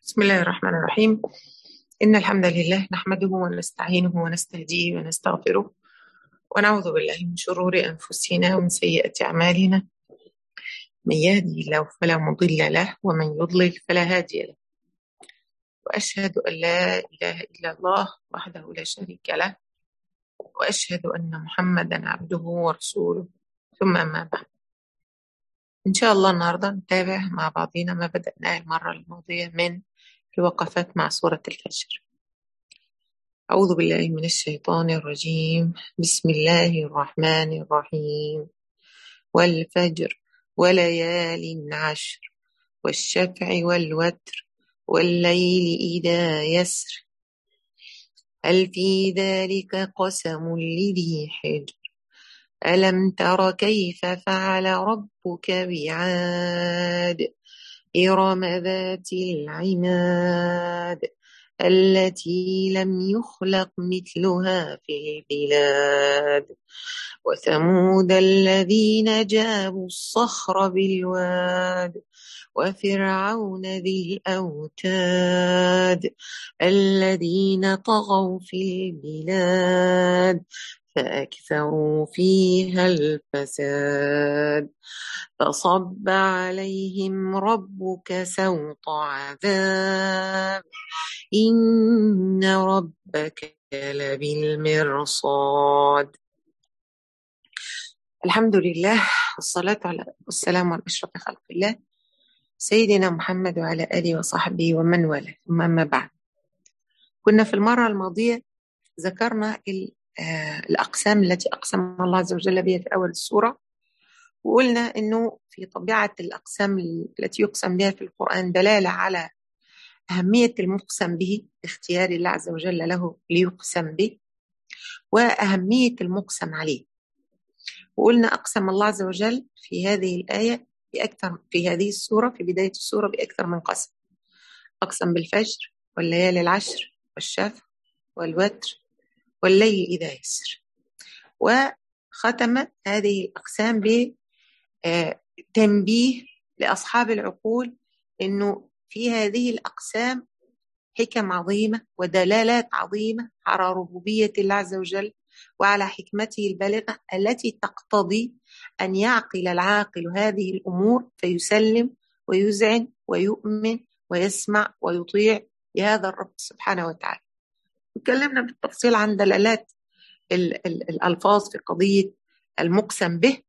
بسم الله الرحمن الرحيم إن الحمد لله نحمده ونستعينه ونستهديه ونستغفره ونعوذ بالله من شرور أنفسنا ومن سيئات أعمالنا من يهدي الله فلا مضل له ومن يضلل فلا هادي له وأشهد أن لا إله إلا الله وحده لا شريك له وأشهد أن محمدا عبده ورسوله ثم أما بعد إن شاء الله النهاردة نتابع مع بعضنا ما بدأناه المرة الماضية من الوقفات مع سورة الفجر أعوذ بالله من الشيطان الرجيم بسم الله الرحمن الرحيم والفجر وليال عشر والشفع والوتر والليل إذا يسر هل في ذلك قسم لذي حجر ألم تر كيف فعل ربك بعاد إرم ذات العماد التي لم يخلق مثلها في البلاد وثمود الذين جابوا الصخر بالواد وفرعون ذي الأوتاد الذين طغوا في البلاد فأكثروا فيها الفساد فصب عليهم ربك سوط عذاب إن ربك لبالمرصاد الحمد لله والصلاة والسلام على أشرف خلق الله سيدنا محمد وعلى آله وصحبه ومن والاه ثم أما بعد كنا في المرة الماضية ذكرنا الأقسام التي أقسم الله عز وجل بها في أول السورة وقلنا أنه في طبيعة الأقسام التي يقسم بها في القرآن دلالة على أهمية المقسم به اختيار الله عز وجل له ليقسم به وأهمية المقسم عليه وقلنا أقسم الله عز وجل في هذه الآية بأكثر في هذه السورة في بداية السورة بأكثر من قسم أقسم بالفجر والليالي العشر والشفع والوتر والليل إذا يسر وختم هذه الأقسام بتنبيه لأصحاب العقول أنه في هذه الأقسام حكم عظيمة ودلالات عظيمة على ربوبية الله عز وجل وعلى حكمته البالغة التي تقتضي أن يعقل العاقل هذه الأمور فيسلم ويذعن ويؤمن ويسمع ويطيع لهذا الرب سبحانه وتعالى تكلمنا بالتفصيل عن دلالات ال ال الألفاظ في قضية المقسم به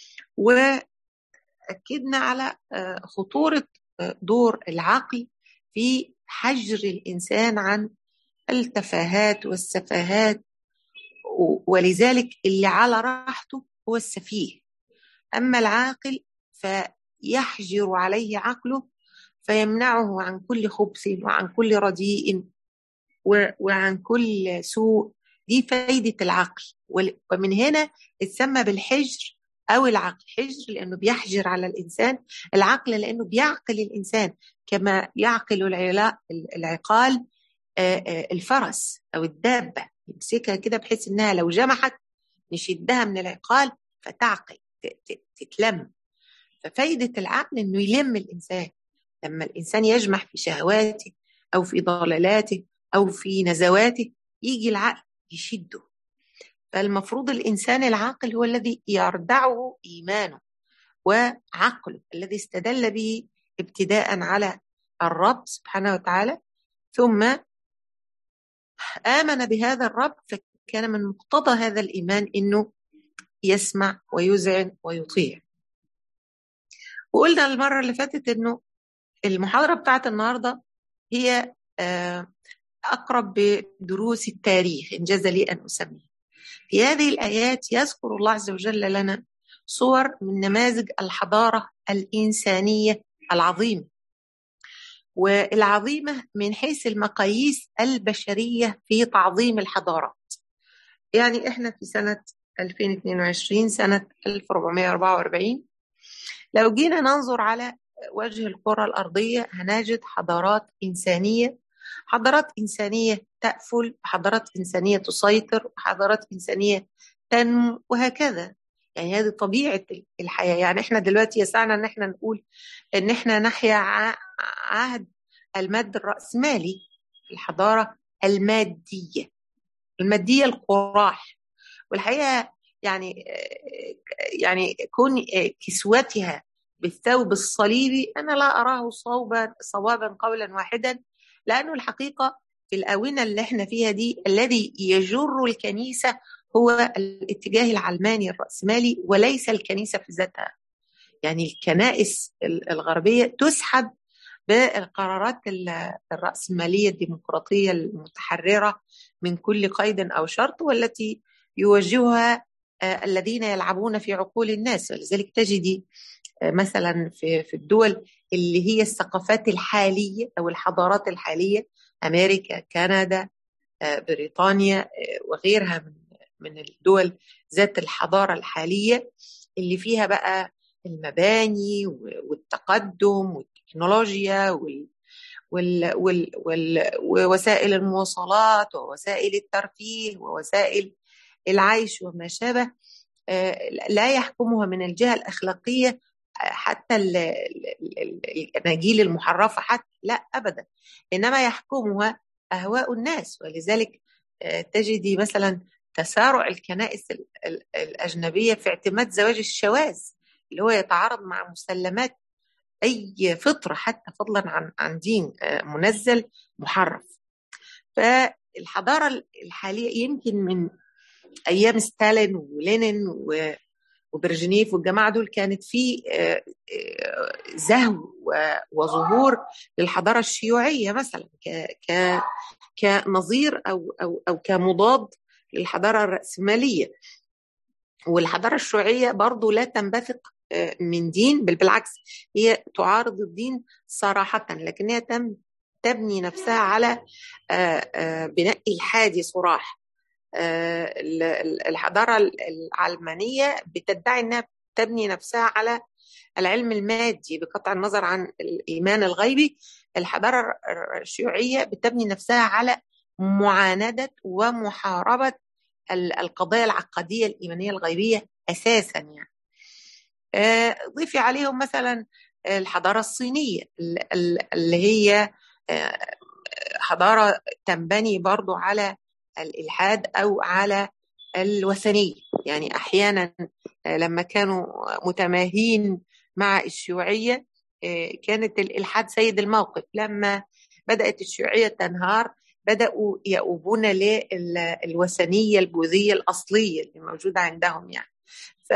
وأكدنا على خطورة دور العقل في حجر الإنسان عن التفاهات والسفاهات ولذلك اللي على راحته هو السفيه أما العاقل فيحجر عليه عقله فيمنعه عن كل خبث وعن كل رديء وعن كل سوء دي فايدة العقل ومن هنا اتسمى بالحجر أو العقل حجر لأنه بيحجر على الإنسان العقل لأنه بيعقل الإنسان كما يعقل العقال الفرس أو الدابة يمسكها كده بحيث إنها لو جمحت نشدها من العقال فتعقل تتلم ففايدة العقل إنه يلم الإنسان لما الإنسان يجمح في شهواته أو في ضلالاته أو في نزواته يجي العقل يشده فالمفروض الإنسان العاقل هو الذي يردعه إيمانه وعقله الذي استدل به ابتداء على الرب سبحانه وتعالى ثم آمن بهذا الرب فكان من مقتضى هذا الإيمان إنه يسمع ويذعن ويطيع وقلنا المرة اللي فاتت إنه المحاضرة بتاعت النهاردة هي أقرب بدروس التاريخ إن جاز لي أن أسميه في هذه الآيات يذكر الله عز وجل لنا صور من نماذج الحضارة الإنسانية العظيمة والعظيمة من حيث المقاييس البشرية في تعظيم الحضارات يعني إحنا في سنة 2022 سنة 1444 لو جينا ننظر على وجه الكرة الأرضية هنجد حضارات إنسانية حضارات إنسانية تأفل حضارات إنسانية تسيطر حضارات إنسانية تنمو وهكذا يعني هذه طبيعة الحياة يعني احنا دلوقتي يسعنا ان احنا نقول ان احنا نحيا عهد المد الرأسمالي الحضارة المادية المادية القراح والحقيقة يعني يعني كون كسوتها بالثوب الصليبي أنا لا أراه صوبا صوابا قولا واحدا لأنه الحقيقة في الآونة اللي احنا فيها دي الذي يجر الكنيسة هو الاتجاه العلماني الرأسمالي وليس الكنيسة في ذاتها يعني الكنائس الغربية تسحب بالقرارات الرأسمالية الديمقراطية المتحررة من كل قيد أو شرط والتي يوجهها الذين يلعبون في عقول الناس ولذلك تجدي مثلا في في الدول اللي هي الثقافات الحاليه او الحضارات الحاليه امريكا كندا بريطانيا وغيرها من من الدول ذات الحضاره الحاليه اللي فيها بقى المباني والتقدم والتكنولوجيا وال وال وال وال ووسائل المواصلات ووسائل الترفيه ووسائل العيش وما شابه لا يحكمها من الجهه الاخلاقيه حتى الاناجيل المحرفه حتى لا ابدا انما يحكمها اهواء الناس ولذلك تجدي مثلا تسارع الكنائس الاجنبيه في اعتماد زواج الشواذ اللي هو يتعارض مع مسلمات اي فطره حتى فضلا عن عن دين منزل محرف فالحضاره الحاليه يمكن من ايام ستالين ولينين و وبرجنيف والجماعة دول كانت في زهو وظهور للحضارة الشيوعية مثلا ك كنظير أو أو أو كمضاد للحضارة الرأسمالية والحضارة الشيوعية برضو لا تنبثق من دين بل بالعكس هي تعارض الدين صراحة لكنها تم تبني نفسها على بناء الحادي صراح الحضاره العلمانيه بتدعي انها تبني نفسها على العلم المادي بقطع النظر عن الايمان الغيبي الحضاره الشيوعيه بتبني نفسها على معانده ومحاربه القضايا العقديه الايمانيه الغيبيه اساسا يعني ضيفي عليهم مثلا الحضاره الصينيه اللي هي حضاره تنبني برضو على الالحاد او على الوثنيه يعني احيانا لما كانوا متماهين مع الشيوعيه كانت الالحاد سيد الموقف لما بدات الشيوعيه تنهار بداوا يؤوبون للوثنيه البوذيه الاصليه اللي موجوده عندهم يعني ف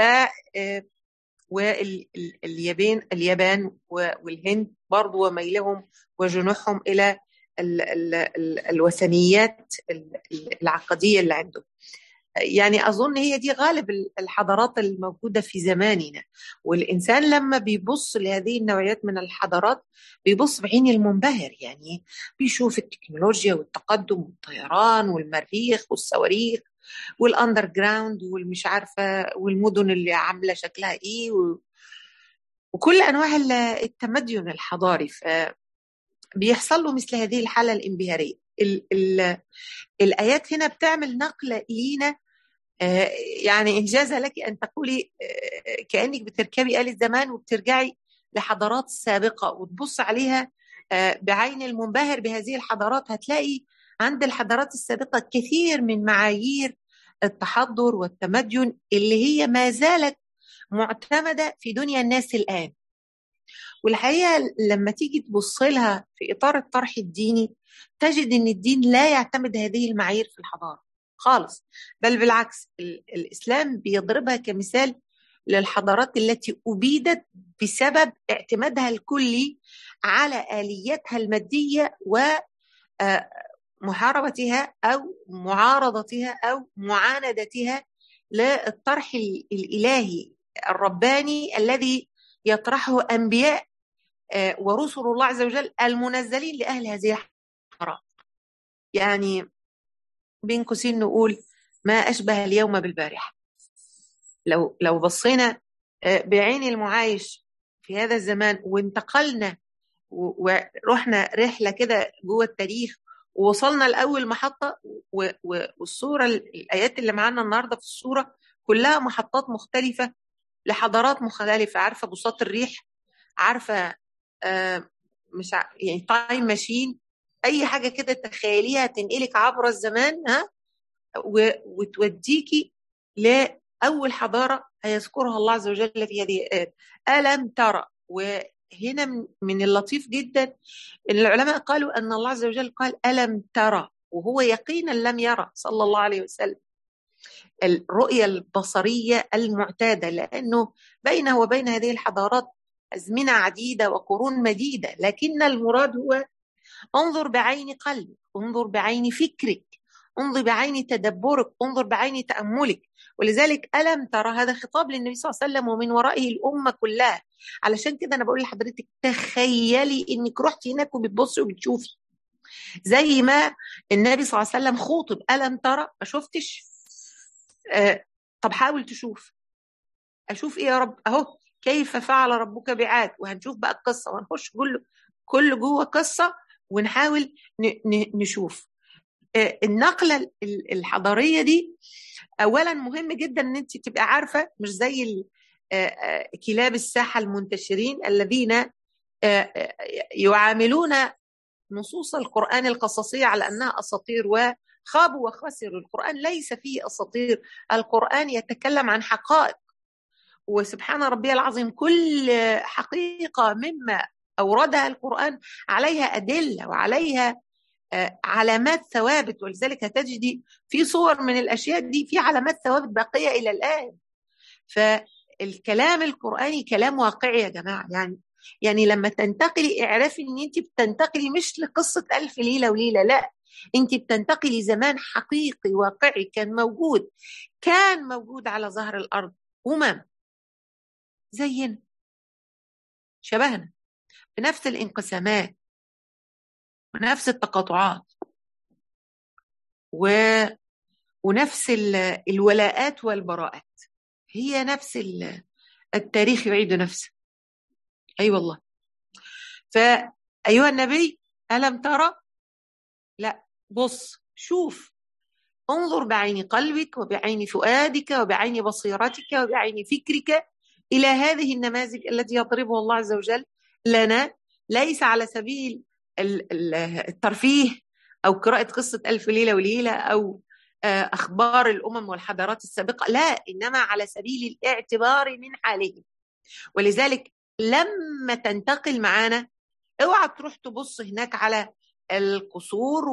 واليابان اليابان والهند برضو وميلهم وجنوحهم الى ال ال ال الوثنيات العقديه اللي عندهم يعني اظن هي دي غالب الحضارات الموجوده في زماننا والانسان لما بيبص لهذه النوعيات من الحضارات بيبص بعين المنبهر يعني بيشوف التكنولوجيا والتقدم والطيران والمريخ والصواريخ والاندر جراوند والمش عارفه والمدن اللي عامله شكلها ايه و... وكل انواع التمدن الحضاري ف بيحصل له مثل هذه الحاله الانبهاريه ال ال الايات هنا بتعمل نقله لينا آه يعني انجاز لك ان تقولي آه كانك بتركبي آلة زمان وبترجعي لحضارات سابقه وتبص عليها آه بعين المنبهر بهذه الحضارات هتلاقي عند الحضارات السابقه كثير من معايير التحضر والتمدن اللي هي ما زالت معتمده في دنيا الناس الان والحقيقه لما تيجي تبص لها في اطار الطرح الديني تجد ان الدين لا يعتمد هذه المعايير في الحضاره خالص بل بالعكس الاسلام بيضربها كمثال للحضارات التي ابيدت بسبب اعتمادها الكلي على الياتها الماديه ومحاربتها او معارضتها او معاندتها للطرح الالهي الرباني الذي يطرحه انبياء ورسل الله عز وجل المنزلين لاهل هذه الحضارات. يعني بين قوسين نقول ما اشبه اليوم بالبارحه. لو لو بصينا بعين المعايش في هذا الزمان وانتقلنا ورحنا رحله كده جوه التاريخ ووصلنا لاول محطه والصوره الايات اللي معانا النهارده في الصوره كلها محطات مختلفه لحضارات مختلفة عارفة بساط الريح عارفة مش ع... يعني تايم ماشين اي حاجه كده تخيليها تنقلك عبر الزمان ها و... وتوديكي لاول حضاره هيذكرها الله عز وجل في هذه الايات الم ترى وهنا من اللطيف جدا ان العلماء قالوا ان الله عز وجل قال الم ترى وهو يقينا لم يرى صلى الله عليه وسلم الرؤية البصرية المعتادة لأنه بينه وبين هذه الحضارات أزمنة عديدة وقرون مديدة لكن المراد هو انظر بعين قلبك انظر بعين فكرك انظر بعين تدبرك انظر بعين تأملك ولذلك ألم ترى هذا خطاب للنبي صلى الله عليه وسلم ومن ورائه الأمة كلها علشان كده أنا بقول لحضرتك تخيلي إنك رحتي هناك وبتبصي وبتشوفي زي ما النبي صلى الله عليه وسلم خوطب ألم ترى ما شفتش آه طب حاول تشوف أشوف إيه يا رب أهو كيف فعل ربك بعاد وهنشوف بقى القصة وهنخش كله كل جوه قصة ونحاول نشوف آه النقلة الحضارية دي أولا مهم جدا أن أنت تبقى عارفة مش زي آه كلاب الساحة المنتشرين الذين يعاملون نصوص القرآن القصصية على أنها أساطير وخابوا وخسروا القرآن ليس فيه أساطير القرآن يتكلم عن حقائق وسبحان ربي العظيم كل حقيقة مما أوردها القرآن عليها أدلة وعليها علامات ثوابت ولذلك هتجدي في صور من الأشياء دي في علامات ثوابت باقية إلى الآن فالكلام القرآني كلام واقعي يا جماعة يعني يعني لما تنتقلي اعرفي ان انت بتنتقلي مش لقصه الف ليله وليله لا انت بتنتقلي زمان حقيقي واقعي كان موجود كان موجود على ظهر الارض امم زينا شبهنا بنفس الانقسامات ونفس التقاطعات و... ونفس ال... الولاءات والبراءات هي نفس ال... التاريخ يعيد نفسه اي أيوة والله فايها النبي الم ترى لا بص شوف انظر بعين قلبك وبعين فؤادك وبعين بصيرتك وبعين فكرك الى هذه النماذج التي يضربها الله عز وجل لنا ليس على سبيل الترفيه او قراءه قصه الف ليله وليله او اخبار الامم والحضارات السابقه لا انما على سبيل الاعتبار من حالهم ولذلك لما تنتقل معانا اوعى تروح تبص هناك على القصور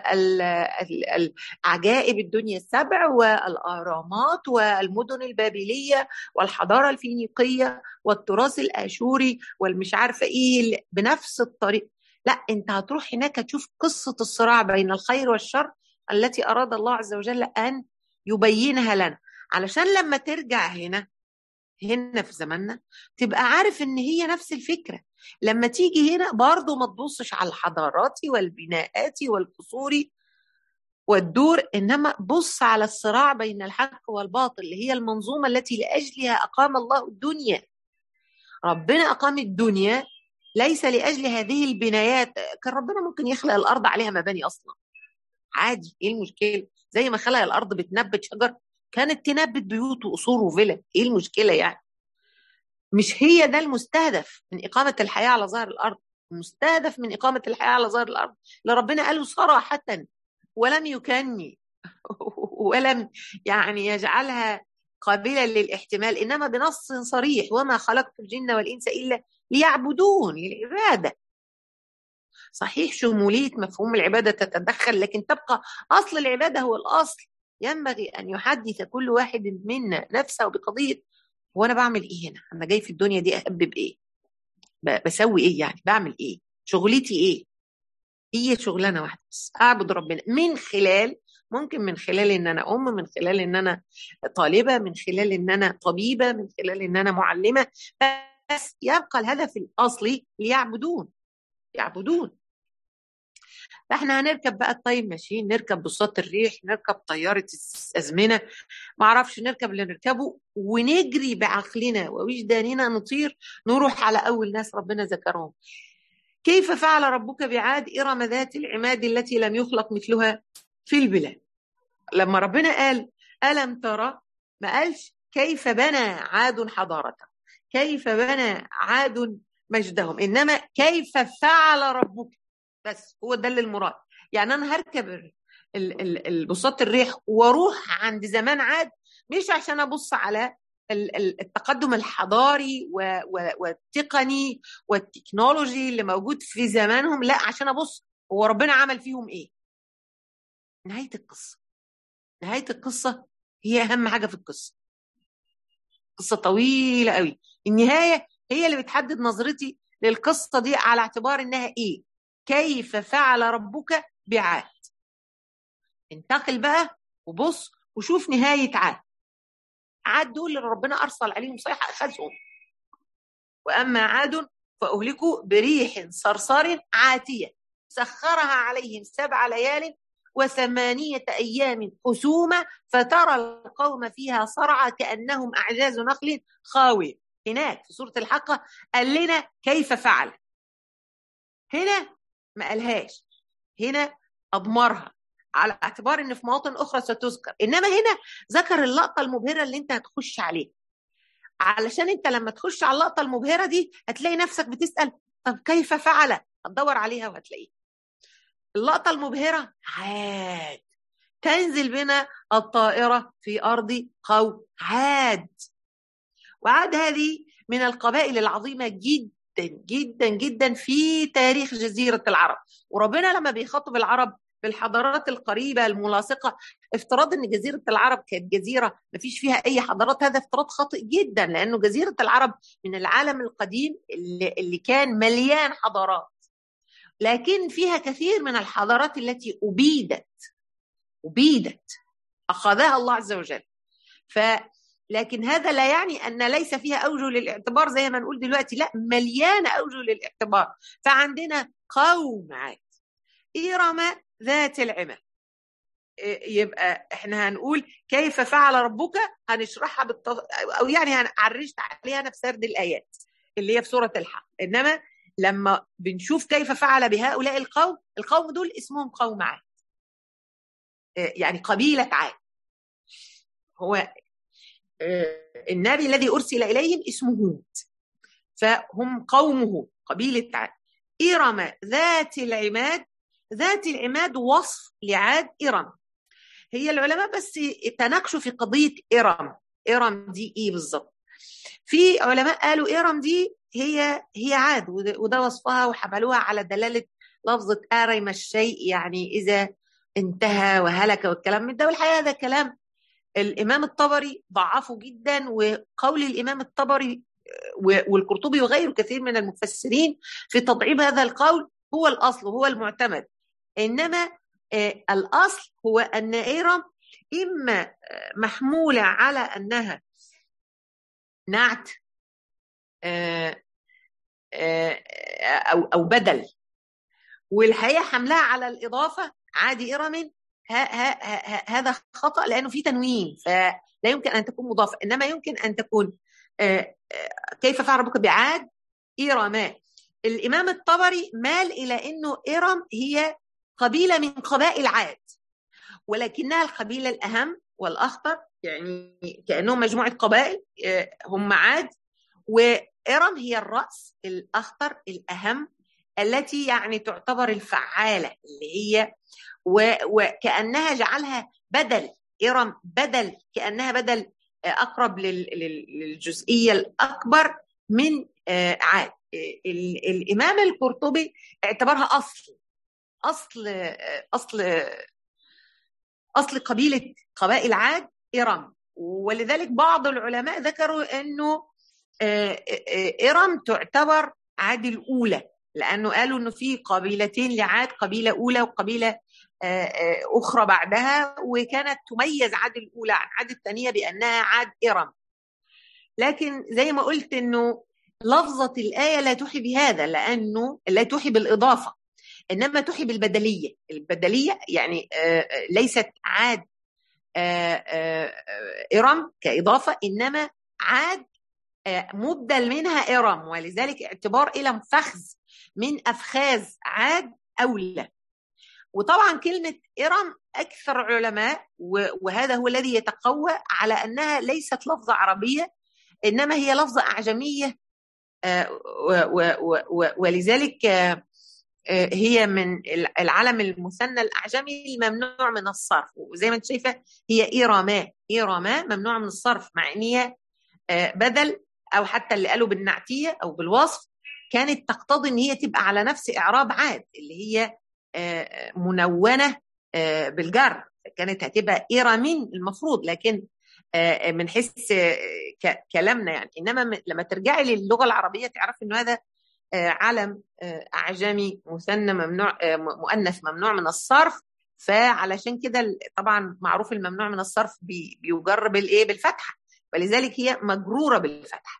والعجائب الدنيا السبع والاهرامات والمدن البابليه والحضاره الفينيقيه والتراث الاشوري والمش عارفه ايه بنفس الطريقه لا انت هتروح هناك تشوف قصه الصراع بين الخير والشر التي اراد الله عز وجل ان يبينها لنا علشان لما ترجع هنا هنا في زماننا تبقى عارف ان هي نفس الفكره لما تيجي هنا برضه ما تبصش على الحضارات والبناءات والقصور والدور انما بص على الصراع بين الحق والباطل اللي هي المنظومه التي لاجلها اقام الله الدنيا ربنا اقام الدنيا ليس لاجل هذه البنايات كان ربنا ممكن يخلق الارض عليها مباني اصلا عادي ايه المشكله زي ما خلق الارض بتنبت شجر كانت تنبت بيوت وقصور وفلل ايه المشكله يعني مش هي ده المستهدف من إقامة الحياة على ظهر الأرض المستهدف من إقامة الحياة على ظهر الأرض لربنا قاله صراحة ولم يكني ولم يعني يجعلها قابلة للاحتمال إنما بنص صريح وما خلقت الجن والإنس إلا ليعبدون للعبادة صحيح شمولية مفهوم العبادة تتدخل لكن تبقى أصل العبادة هو الأصل ينبغي أن يحدث كل واحد منا نفسه بقضية هو أنا بعمل إيه هنا؟ أنا جاي في الدنيا دي أهب بإيه؟ بسوي إيه يعني؟ بعمل إيه؟ شغلتي إيه؟ هي شغلانة واحدة بس أعبد ربنا من خلال ممكن من خلال ان انا ام من خلال ان انا طالبه من خلال ان انا طبيبه من خلال ان انا معلمه بس يبقى الهدف الاصلي ليعبدون يعبدون فاحنا هنركب بقى الطيب ماشيين نركب بساط الريح نركب طياره الازمنه ما اعرفش نركب اللي نركبه ونجري بعقلنا ووجداننا نطير نروح على اول ناس ربنا ذكرهم كيف فعل ربك بعاد ارم ذات العماد التي لم يخلق مثلها في البلاد لما ربنا قال ألم ترى ما قالش كيف بنى عاد حضارته كيف بنى عاد مجدهم انما كيف فعل ربك بس هو ده اللي المراد يعني انا هركب البساط الريح واروح عند زمان عاد مش عشان ابص على التقدم الحضاري والتقني والتكنولوجي اللي موجود في زمانهم لا عشان ابص هو ربنا عمل فيهم ايه نهايه القصه نهايه القصه هي اهم حاجه في القصه قصه طويله قوي النهايه هي اللي بتحدد نظرتي للقصه دي على اعتبار انها ايه كيف فعل ربك بعاد انتقل بقى وبص وشوف نهايه عاد عاد دول اللي ربنا ارسل عليهم صيحه اخذهم واما عاد فاهلكوا بريح صرصر عاتيه سخرها عليهم سبع ليال وثمانية أيام حسومة فترى القوم فيها صرعى كأنهم أعجاز نخل خاوية هناك في سورة الحقة قال لنا كيف فعل هنا ما قالهاش هنا أضمرها على اعتبار ان في مواطن اخرى ستذكر انما هنا ذكر اللقطه المبهره اللي انت هتخش عليها علشان انت لما تخش على اللقطه المبهره دي هتلاقي نفسك بتسال طب كيف فعل هتدور عليها وهتلاقيها اللقطه المبهره عاد تنزل بنا الطائره في ارض قوم عاد وعاد هذه من القبائل العظيمه جدا جدا جدا في تاريخ جزيره العرب وربنا لما بيخاطب العرب بالحضارات القريبه الملاصقه افتراض ان جزيره العرب كانت جزيره ما فيش فيها اي حضارات هذا افتراض خاطئ جدا لانه جزيره العرب من العالم القديم اللي, اللي كان مليان حضارات لكن فيها كثير من الحضارات التي ابيدت ابيدت اخذها الله عز وجل ف لكن هذا لا يعني ان ليس فيها اوجه للاعتبار زي ما نقول دلوقتي لا مليانه اوجه للاعتبار فعندنا قوم عاد إرم ذات العماد يبقى احنا هنقول كيف فعل ربك هنشرحها بالتف... او يعني عرجت عليها انا في سرد الايات اللي هي في سوره الحق انما لما بنشوف كيف فعل بهؤلاء القوم القوم دول اسمهم قوم عاد يعني قبيله عاد هو النبي الذي ارسل اليهم اسمه هود فهم قومه قبيله عاد ارم ذات العماد ذات العماد وصف لعاد إرم هي العلماء بس تناقشوا في قضية إرم إرم دي إيه بالظبط في علماء قالوا إرم دي هي هي عاد وده وصفها وحملوها على دلالة لفظة أرم الشيء يعني إذا انتهى وهلك والكلام من ده والحقيقة هذا كلام الإمام الطبري ضعفه جدا وقول الإمام الطبري والقرطبي وغيره كثير من المفسرين في تضعيف هذا القول هو الأصل هو المعتمد انما الاصل هو ان ايرم اما محموله على انها نعت او او بدل والحقيقه حملها على الاضافه عادي ارم هذا خطا لانه في تنوين فلا يمكن ان تكون مضافه انما يمكن ان تكون كيف فعل ربك بعاد إرما الإمام الطبري مال إلى أنه إرم هي قبيلة من قبائل عاد ولكنها القبيلة الأهم والأخطر يعني كأنهم مجموعة قبائل هم عاد وإرم هي الرأس الأخطر الأهم التي يعني تعتبر الفعالة اللي هي وكأنها جعلها بدل إرم بدل كأنها بدل أقرب للجزئية الأكبر من عاد الإمام القرطبي اعتبرها أصل اصل اصل اصل قبيله قبائل عاد ارم ولذلك بعض العلماء ذكروا انه ارم تعتبر عاد الاولى لانه قالوا انه في قبيلتين لعاد قبيله اولى وقبيله اخرى بعدها وكانت تميز عاد الاولى عن عاد الثانيه بانها عاد ارم لكن زي ما قلت انه لفظه الايه لا توحي بهذا لانه لا توحي بالاضافه انما توحي بالبدليه البدليه يعني ليست عاد ارم كاضافه انما عاد مبدل منها ارم ولذلك اعتبار الى فخذ من افخاذ عاد اولى وطبعا كلمه ارم اكثر علماء وهذا هو الذي يتقوى على انها ليست لفظه عربيه انما هي لفظه اعجميه ولذلك هي من العلم المثنى الاعجمي الممنوع من الصرف وزي ما انت شايفه هي ايراما ايراما ممنوع من الصرف مع ان هي بدل او حتى اللي قالوا بالنعتيه او بالوصف كانت تقتضي ان هي تبقى على نفس اعراب عاد اللي هي منونه بالجر كانت هتبقى ايرامين المفروض لكن من حيث كلامنا يعني انما لما ترجعي للغه العربيه تعرفي انه هذا علم اعجمي مثنى ممنوع مؤنث ممنوع من الصرف فعلشان كده طبعا معروف الممنوع من الصرف بيجر بالايه بالفتحه ولذلك هي مجروره بالفتحه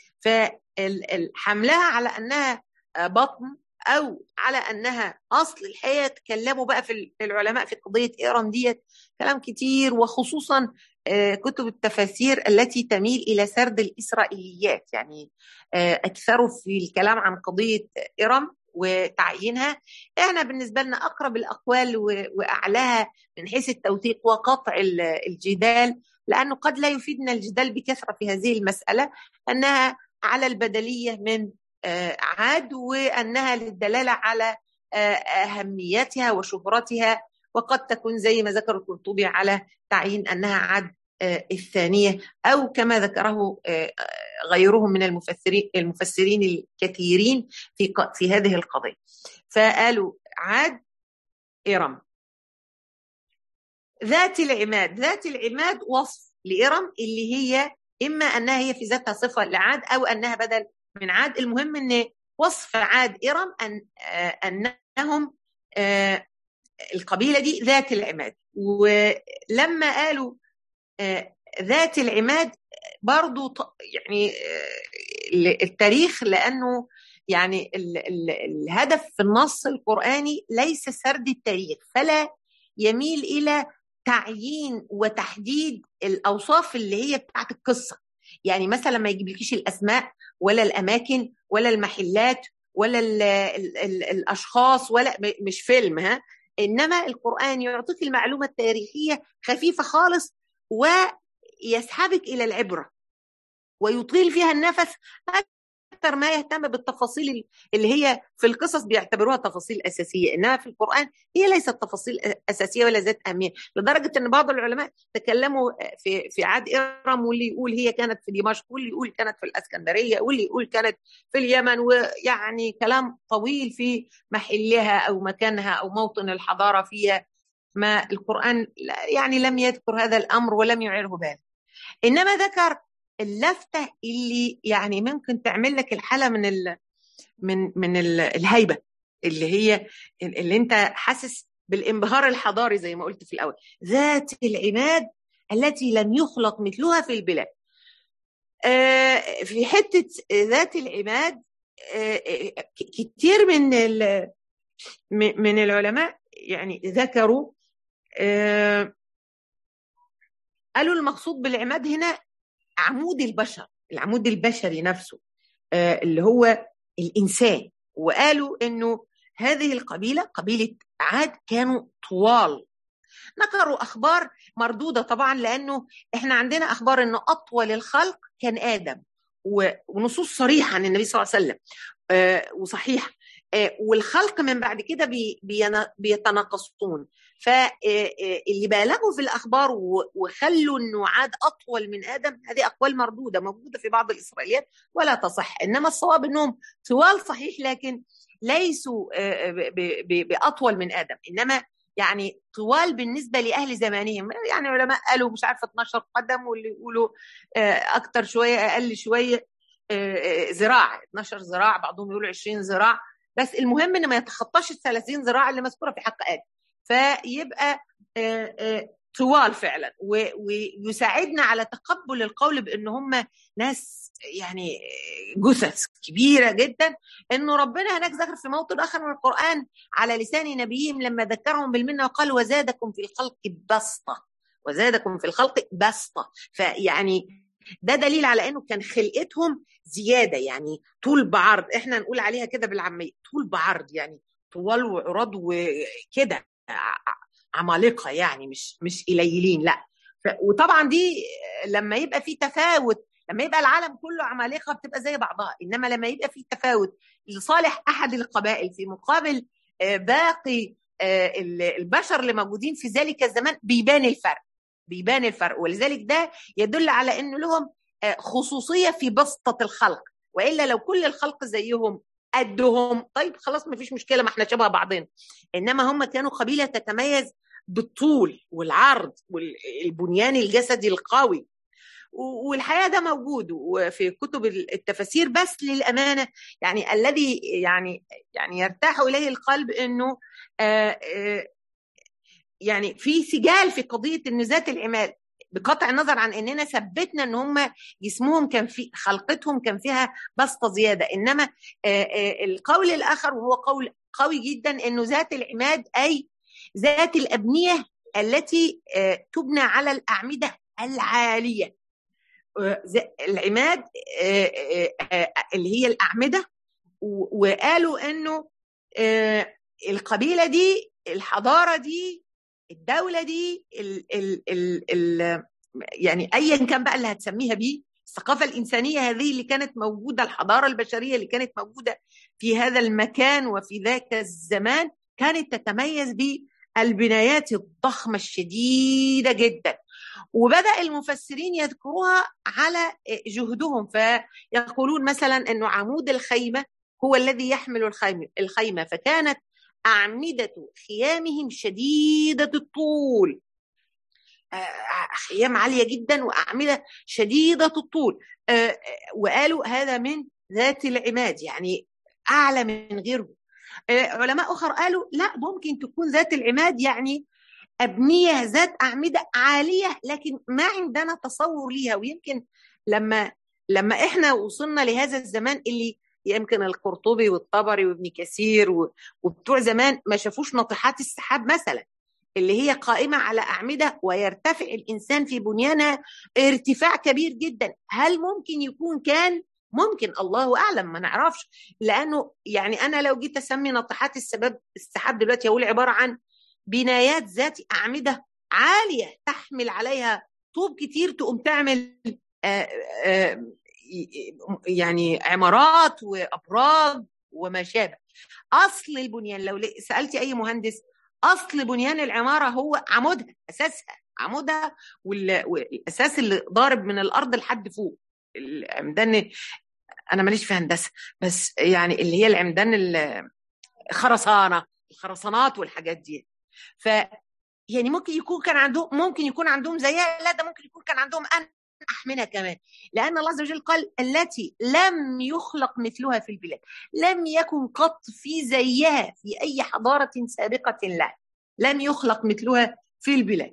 فحملها على انها بطن او على انها اصل الحقيقه تكلموا بقى في العلماء في قضيه ايران ديت كلام كتير وخصوصا كتب التفاسير التي تميل الى سرد الاسرائيليات يعني اكثروا في الكلام عن قضيه ارم وتعيينها احنا بالنسبه لنا اقرب الاقوال واعلاها من حيث التوثيق وقطع الجدال لانه قد لا يفيدنا الجدال بكثره في هذه المساله انها على البدليه من عاد وانها للدلاله على اهميتها وشهرتها وقد تكون زي ما ذكر القرطبي على تعيين انها عاد الثانيه او كما ذكره غيرهم من المفسرين المفسرين الكثيرين في في هذه القضيه فقالوا عاد ارم ذات العماد ذات العماد وصف لارم اللي هي اما انها هي في ذاتها صفه لعاد او انها بدل من عاد المهم ان وصف عاد ارم ان انهم القبيله دي ذات العماد ولما قالوا ذات العماد برضو يعني التاريخ لانه يعني ال ال الهدف في النص القراني ليس سرد التاريخ فلا يميل الى تعيين وتحديد الاوصاف اللي هي بتاعت القصه يعني مثلا ما يجيبلكيش الاسماء ولا الاماكن ولا المحلات ولا ال ال ال الاشخاص ولا مش فيلم ها انما القران يعطيك المعلومه التاريخيه خفيفه خالص ويسحبك الى العبره ويطيل فيها النفس اكثر ما يهتم بالتفاصيل اللي هي في القصص بيعتبروها تفاصيل اساسيه انما في القران هي ليست تفاصيل اساسيه ولا ذات اهميه لدرجه ان بعض العلماء تكلموا في في عاد ارم واللي يقول هي كانت في دمشق واللي يقول كانت في الاسكندريه واللي يقول كانت في اليمن ويعني كلام طويل في محلها او مكانها او موطن الحضاره فيها ما القران يعني لم يذكر هذا الامر ولم يعره باله انما ذكر اللفته اللي يعني ممكن تعمل لك الحاله من ال من من ال الهيبه اللي هي اللي انت حاسس بالانبهار الحضاري زي ما قلت في الاول ذات العماد التي لم يخلق مثلها في البلاد آه في حته ذات العماد آه كتير من من العلماء يعني ذكروا آه قالوا المقصود بالعماد هنا عمود البشر العمود البشري نفسه آه اللي هو الانسان وقالوا انه هذه القبيله قبيله عاد كانوا طوال نقروا اخبار مردوده طبعا لانه احنا عندنا اخبار انه اطول الخلق كان ادم ونصوص صريحه عن النبي صلى الله عليه وسلم آه وصحيحه آه والخلق من بعد كده بي بيتناقصون فاللي بالغوا في الاخبار وخلوا انه عاد اطول من ادم هذه اقوال مردوده موجوده في بعض الاسرائيليات ولا تصح انما الصواب انهم طوال صحيح لكن ليسوا باطول من ادم انما يعني طوال بالنسبه لاهل زمانهم يعني علماء قالوا مش عارفه 12 قدم واللي يقولوا اكتر شويه اقل شويه ذراع 12 ذراع بعضهم يقولوا 20 ذراع بس المهم ان ما يتخطاش ال 30 ذراع اللي مذكوره في حق ادم فيبقى طوال فعلا ويساعدنا على تقبل القول بان هم ناس يعني جثث كبيره جدا انه ربنا هناك ذكر في موطن اخر من القران على لسان نبيهم لما ذكرهم بالمنه وقال وزادكم في الخلق بسطه وزادكم في الخلق بسطه فيعني ده دليل على انه كان خلقتهم زياده يعني طول بعرض احنا نقول عليها كده بالعاميه طول بعرض يعني طوال وعراض وكده عمالقه يعني مش مش قليلين لا وطبعا دي لما يبقى في تفاوت لما يبقى العالم كله عمالقه بتبقى زي بعضها انما لما يبقى في تفاوت لصالح احد القبائل في مقابل باقي البشر اللي موجودين في ذلك الزمان بيبان الفرق بيبان الفرق ولذلك ده يدل على انه لهم خصوصيه في بسطه الخلق والا لو كل الخلق زيهم قدهم طيب خلاص ما فيش مشكله ما احنا شبه بعضنا انما هم كانوا قبيله تتميز بالطول والعرض والبنيان الجسدي القوي والحقيقه ده موجود في كتب التفاسير بس للامانه يعني الذي يعني يعني يرتاح اليه القلب انه آآ آآ يعني في سجال في قضيه ان ذات العماد بقطع النظر عن اننا ثبتنا ان هم جسمهم كان في خلقتهم كان فيها بسطه زياده انما القول الاخر وهو قول قوي جدا انه ذات العماد اي ذات الابنيه التي تبنى على الاعمده العاليه العماد اللي هي الاعمده وقالوا انه القبيله دي الحضاره دي الدوله دي ال ال ال ال يعني ايا كان بقى اللي هتسميها بيه الثقافه الانسانيه هذه اللي كانت موجوده الحضاره البشريه اللي كانت موجوده في هذا المكان وفي ذاك الزمان كانت تتميز بالبنايات الضخمه الشديده جدا وبدا المفسرين يذكروها على جهدهم فيقولون مثلا انه عمود الخيمه هو الذي يحمل الخيمه الخيمه فكانت اعمده خيامهم شديده الطول خيام عاليه جدا واعمده شديده الطول وقالوا هذا من ذات العماد يعني اعلى من غيره علماء اخر قالوا لا ممكن تكون ذات العماد يعني أبنية ذات أعمدة عالية لكن ما عندنا تصور ليها ويمكن لما لما إحنا وصلنا لهذا الزمان اللي يمكن القرطبي والطبري وابن كثير وبتوع زمان ما شافوش ناطحات السحاب مثلا اللي هي قائمة على أعمدة ويرتفع الإنسان في بنيانها ارتفاع كبير جدا هل ممكن يكون كان ممكن الله أعلم ما نعرفش لأنه يعني أنا لو جيت أسمي ناطحات السباب السحاب دلوقتي أقول عبارة عن بنايات ذات أعمدة عالية تحمل عليها طوب كتير تقوم تعمل آآ آآ يعني عمارات وأبراج وما شابه أصل البنيان لو سألتي أي مهندس أصل بنيان العمارة هو عمودها أساسها عمودها والأساس اللي ضارب من الأرض لحد فوق العمدان أنا ماليش في هندسة بس يعني اللي هي العمدان الخرسانة الخرسانات والحاجات دي ف يعني ممكن يكون كان عندهم ممكن يكون عندهم زيها لا ده ممكن يكون كان عندهم انح منها كمان لان الله عز وجل قال التي لم يخلق مثلها في البلاد لم يكن قط في زيها في اي حضاره سابقه لها لم يخلق مثلها في البلاد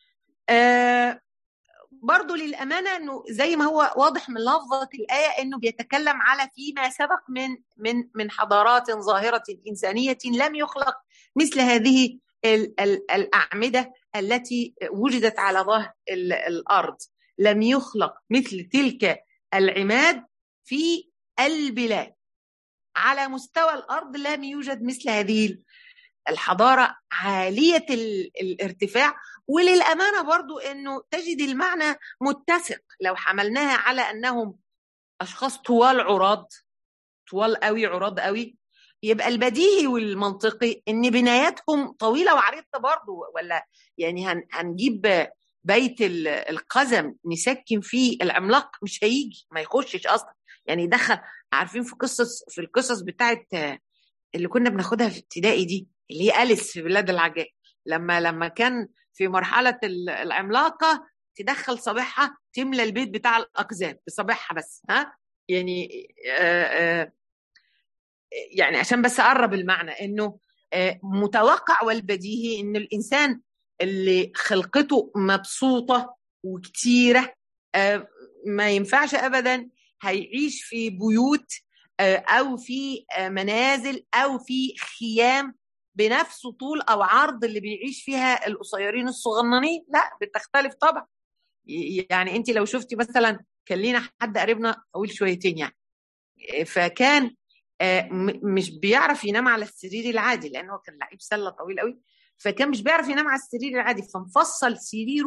آه برضو للأمانة أنه زي ما هو واضح من لفظة الآية أنه بيتكلم على فيما سبق من من من حضارات ظاهرة إنسانية لم يخلق مثل هذه الأعمدة التي وجدت على ظهر الأرض لم يخلق مثل تلك العماد في البلاد على مستوى الأرض لم يوجد مثل هذه الحضارة عالية الارتفاع وللأمانة برضو أنه تجد المعنى متسق لو حملناها على أنهم أشخاص طوال عراض طوال قوي عراض قوي يبقى البديهي والمنطقي ان بناياتهم طويله وعريضه برضه ولا يعني هن هنجيب بيت القزم نسكن فيه العملاق مش هيجي ما يخشش اصلا يعني دخل عارفين في قصص في القصص بتاعت اللي كنا بناخدها في ابتدائي دي اللي هي أليس في بلاد العجائب لما لما كان في مرحله العملاقه تدخل صباحها تملى البيت بتاع الاقزام بصباحها بس ها يعني آآ آآ يعني عشان بس اقرب المعنى انه متوقع والبديهي ان الانسان اللي خلقته مبسوطه وكتيره ما ينفعش ابدا هيعيش في بيوت او في منازل او في خيام بنفس طول او عرض اللي بيعيش فيها القصيرين الصغننين لا بتختلف طبعا يعني انت لو شفتي مثلا كان لينا حد قريبنا طويل شويتين يعني فكان مش بيعرف ينام على السرير العادي لانه كان لعيب سله طويل قوي فكان مش بيعرف ينام على السرير العادي فمفصل سريره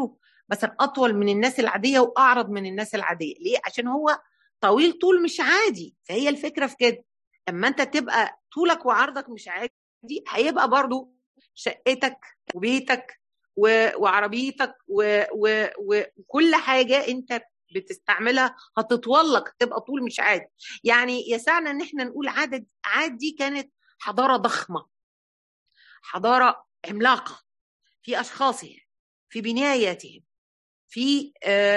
مثلا اطول من الناس العاديه واعرض من الناس العاديه ليه عشان هو طويل طول مش عادي فهي الفكره في كده اما انت تبقى طولك وعرضك مش عادي هيبقى برضو شقتك وبيتك وعربيتك وكل حاجه انت بتستعملها هتطول لك تبقى طول مش عادي يعني يسعنا ان احنا نقول عدد عاد دي كانت حضاره ضخمه حضاره عملاقه في اشخاصهم في بناياتهم في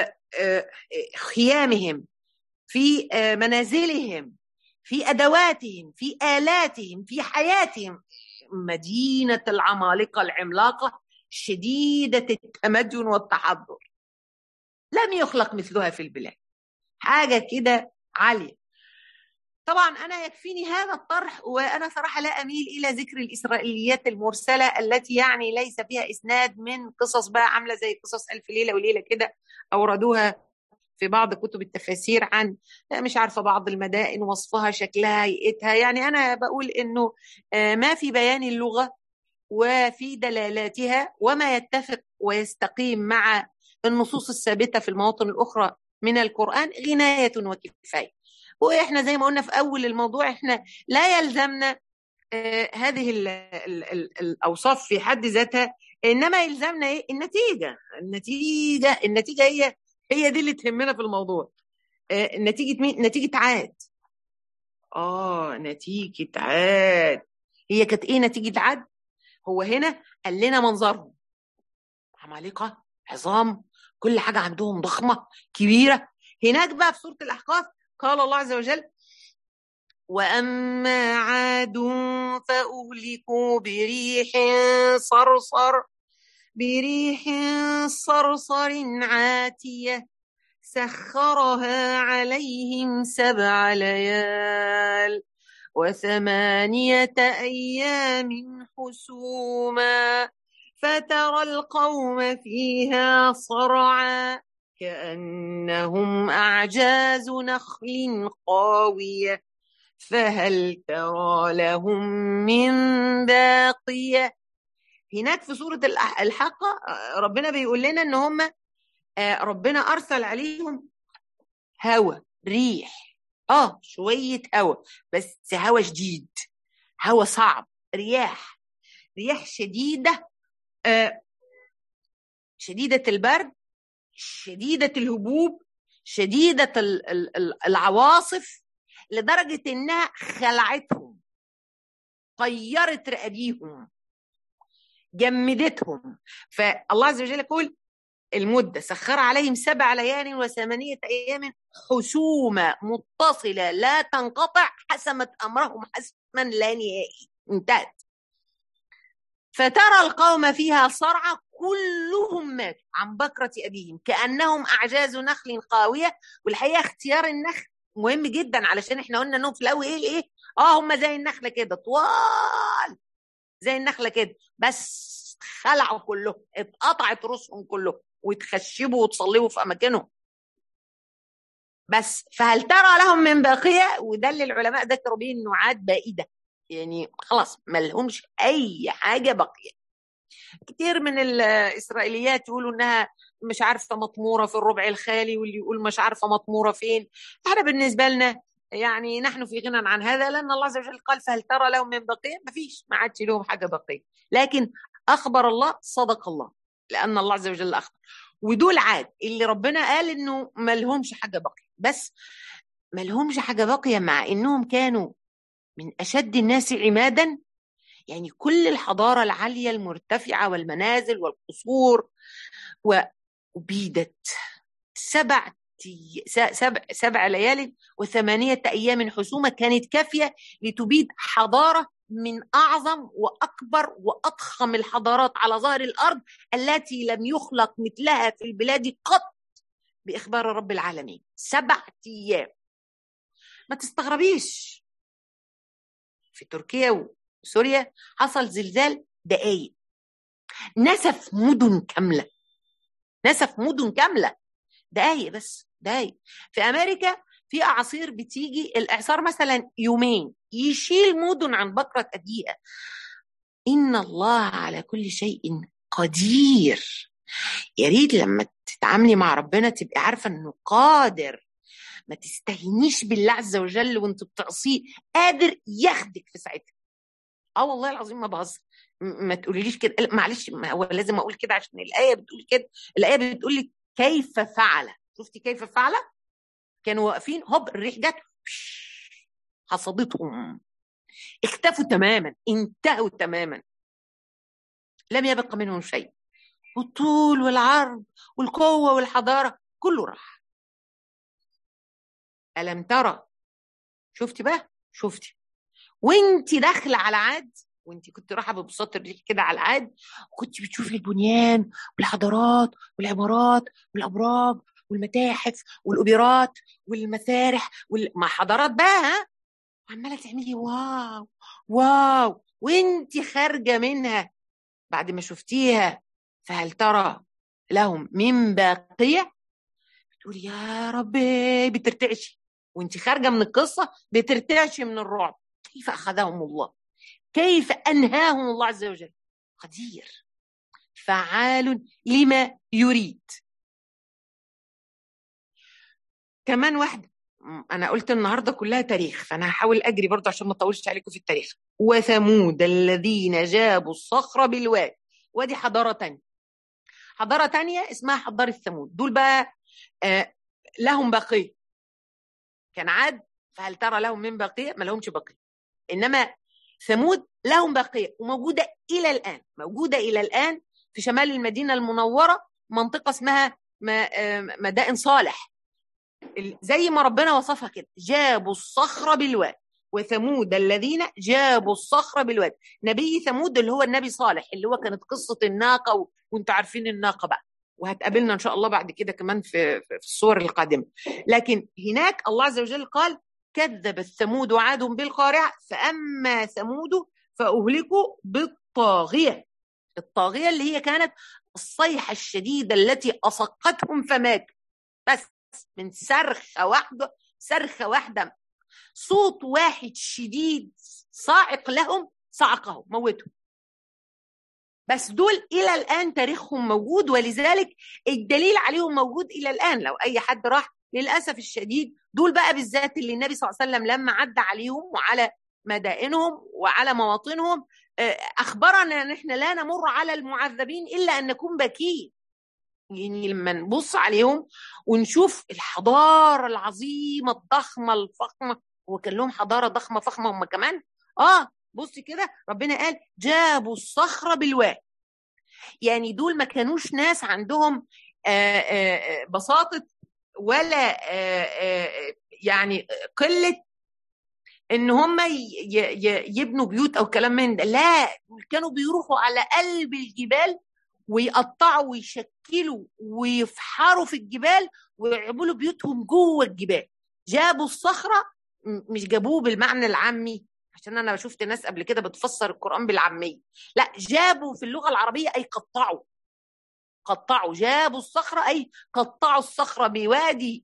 خيامهم في منازلهم في ادواتهم في الاتهم في حياتهم مدينه العمالقه العملاقه شديده التمدن والتحضر لم يخلق مثلها في البلاد حاجه كده عاليه طبعا انا يكفيني هذا الطرح وانا صراحه لا اميل الى ذكر الاسرائيليات المرسله التي يعني ليس فيها اسناد من قصص بقى عامله زي قصص الف ليله وليله كده اوردوها في بعض كتب التفاسير عن مش عارفه بعض المدائن وصفها شكلها هيئتها يعني انا بقول انه ما في بيان اللغه وفي دلالاتها وما يتفق ويستقيم مع النصوص الثابته في المواطن الاخرى من القران غنايه وكفايه واحنا زي ما قلنا في اول الموضوع احنا لا يلزمنا آه هذه ال ال ال الاوصاف في حد ذاتها انما يلزمنا ايه النتيجه النتيجه النتيجه هي هي دي اللي تهمنا في الموضوع آه نتيجه مين نتيجه عاد اه نتيجه عاد هي كانت ايه نتيجه عاد هو هنا قال لنا منظرهم عمالقه عظام كل حاجه عندهم ضخمه كبيره هناك بقى في سوره الاحقاف قال الله عز وجل واما عاد فاهلكوا بريح صرصر بريح صرصر عاتيه سخرها عليهم سبع ليال وثمانيه ايام حسوما فترى القوم فيها صرعا كأنهم أعجاز نخل قاوية فهل ترى لهم من باقية هناك في سورة الحاقة ربنا بيقول لنا ان هم ربنا ارسل عليهم هوا ريح اه شوية هوا بس هوا شديد هوا صعب رياح رياح شديدة آه شديدة البرد شديدة الهبوب شديدة العواصف لدرجة إنها خلعتهم طيرت رقابيهم جمدتهم فالله عز وجل يقول المدة سخر عليهم سبع ليال وثمانية أيام حسومة متصلة لا تنقطع حسمت أمرهم حسما لا نهائي انتهت فترى القوم فيها صرعى كلهم ماتوا عن بكرة أبيهم كأنهم أعجاز نخل قاوية والحقيقة اختيار النخل مهم جدا علشان احنا قلنا انهم في الاول ايه ايه اه هم زي النخله كده طوال زي النخله كده بس خلعوا كلهم اتقطعت رؤوسهم كلهم وتخشبوا وتصلبوا في اماكنهم بس فهل ترى لهم من باقيه وده اللي العلماء ذكروا به انه عاد بائده يعني خلاص ما لهمش اي حاجه باقيه كتير من الاسرائيليات يقولوا انها مش عارفه مطموره في الربع الخالي واللي يقول مش عارفه مطموره فين احنا بالنسبه لنا يعني نحن في غنى عن هذا لان الله عز وجل قال فهل ترى لهم من بقيه ما فيش ما عادش لهم حاجه بقيه لكن اخبر الله صدق الله لان الله عز وجل اخبر ودول عاد اللي ربنا قال انه ما لهمش حاجه باقيه بس ما لهمش حاجه باقيه مع انهم كانوا من اشد الناس عمادا يعني كل الحضاره العاليه المرتفعه والمنازل والقصور وبيدت سبع سبع سبع ليال وثمانية أيام حسومة كانت كافية لتبيد حضارة من أعظم وأكبر وأضخم الحضارات على ظهر الأرض التي لم يخلق مثلها في البلاد قط بإخبار رب العالمين سبع أيام ما تستغربيش في تركيا وسوريا حصل زلزال دقايق نسف مدن كاملة نسف مدن كاملة دقايق بس دقايق في امريكا في اعاصير بتيجي الاعصار مثلا يومين يشيل مدن عن بكره ابيها ان الله على كل شيء قدير يا ريت لما تتعاملي مع ربنا تبقي عارفه انه قادر ما تستهينيش بالله عز وجل وانت بتعصيه قادر ياخدك في ساعتها اه والله العظيم ما بهزر ما تقوليليش كده معلش ما هو لازم اقول كده عشان الايه بتقول كده الايه بتقول لك كيف فعل شفتي كيف فعل كانوا واقفين هوب الريح جت حصدتهم اختفوا تماما انتهوا تماما لم يبق منهم شيء والطول والعرض والقوة والحضارة كله راح ألم ترى شفتي بقى شفتي وانت داخلة على عاد وانت كنت رايحة ببساط الريح كده على العاد وكنت بتشوفي البنيان والحضارات والعمارات والأبراج والمتاحف والأوبرات والمسارح وال... مع حضارات بقى ها عمالة تعملي واو واو وانت خارجة منها بعد ما شفتيها فهل ترى لهم من باقية بتقولي يا ربي بترتعشي وانت خارجة من القصة بترتعشي من الرعب كيف أخذهم الله كيف أنهاهم الله عز وجل قدير فعال لما يريد كمان واحدة أنا قلت النهاردة كلها تاريخ فأنا هحاول أجري برضه عشان ما أطولش عليكم في التاريخ وثمود الذين جابوا الصخر بالواد ودي حضارة تانية حضارة تانية اسمها حضارة ثمود دول بقى آه لهم بقية كان عاد فهل ترى لهم من بقية ما لهمش بقية إنما ثمود لهم بقية وموجودة إلى الآن موجودة إلى الآن في شمال المدينة المنورة منطقة اسمها مدائن صالح زي ما ربنا وصفها كده جابوا الصخر بالواد وثمود الذين جابوا الصخر بالواد نبي ثمود اللي هو النبي صالح اللي هو كانت قصة الناقة و... وانتوا عارفين الناقة بقى وهتقابلنا ان شاء الله بعد كده كمان في في الصور القادمه لكن هناك الله عز وجل قال كذب ثمود وعاد بالقارعه فاما ثمود فاهلكوا بالطاغيه الطاغيه اللي هي كانت الصيحه الشديده التي اصقتهم فماتوا بس من صرخه واحده صرخه واحده صوت واحد شديد صاعق لهم صعقهم موتهم بس دول الى الان تاريخهم موجود ولذلك الدليل عليهم موجود الى الان لو اي حد راح للاسف الشديد دول بقى بالذات اللي النبي صلى الله عليه وسلم لما عدى عليهم وعلى مدائنهم وعلى مواطنهم اخبرنا ان احنا لا نمر على المعذبين الا ان نكون باكين يعني لما نبص عليهم ونشوف الحضاره العظيمه الضخمه الفخمه هو كان لهم حضاره ضخمه فخمه هم كمان اه بصي كده ربنا قال جابوا الصخره بالواد يعني دول ما كانوش ناس عندهم آآ آآ بساطه ولا آآ يعني قله ان هم يبنوا بيوت او كلام من ده لا كانوا بيروحوا على قلب الجبال ويقطعوا ويشكلوا ويفحروا في الجبال ويعملوا بيوتهم جوه الجبال جابوا الصخره مش جابوه بالمعنى العامي عشان انا شفت ناس قبل كده بتفسر القران بالعاميه لا جابوا في اللغه العربيه اي قطعوا قطعوا جابوا الصخره اي قطعوا الصخره بوادي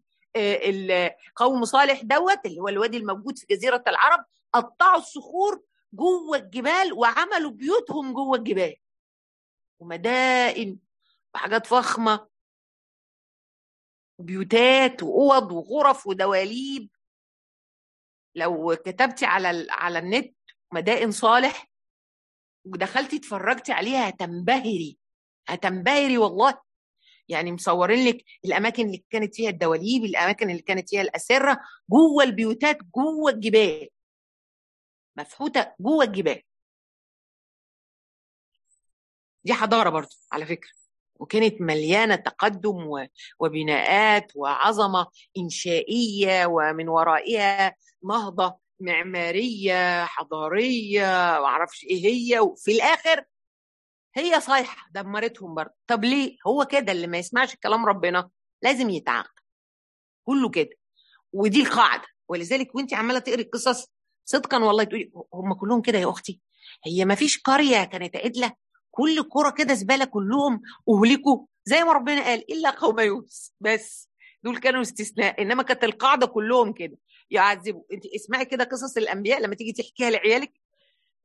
قوم صالح دوت اللي هو الوادي الموجود في جزيره العرب قطعوا الصخور جوه الجبال وعملوا بيوتهم جوه الجبال ومدائن وحاجات فخمه وبيوتات واوض وغرف ودواليب لو كتبتي على على النت مدائن صالح ودخلتي اتفرجتي عليها هتنبهري هتنبهري والله يعني مصورين لك الاماكن اللي كانت فيها الدواليب الاماكن اللي كانت فيها الاسره جوه البيوتات جوه الجبال مفحوته جوه الجبال دي حضاره برضو على فكره وكانت مليانه تقدم وبناءات وعظمه انشائيه ومن ورائها نهضه معماريه حضاريه معرفش ايه هي وفي الاخر هي صايحه دمرتهم برضه طب ليه هو كده اللي ما يسمعش كلام ربنا لازم يتعاقب كله كده ودي القاعده ولذلك وانت عماله تقري القصص صدقا والله تقولي هم كلهم كده يا اختي هي ما فيش قريه كانت عدله كل قرى كده زباله كلهم اهلكوا زي ما ربنا قال الا قوم يونس بس دول كانوا استثناء انما كانت القاعده كلهم كده يعذبوا انت اسمعي كده قصص الانبياء لما تيجي تحكيها لعيالك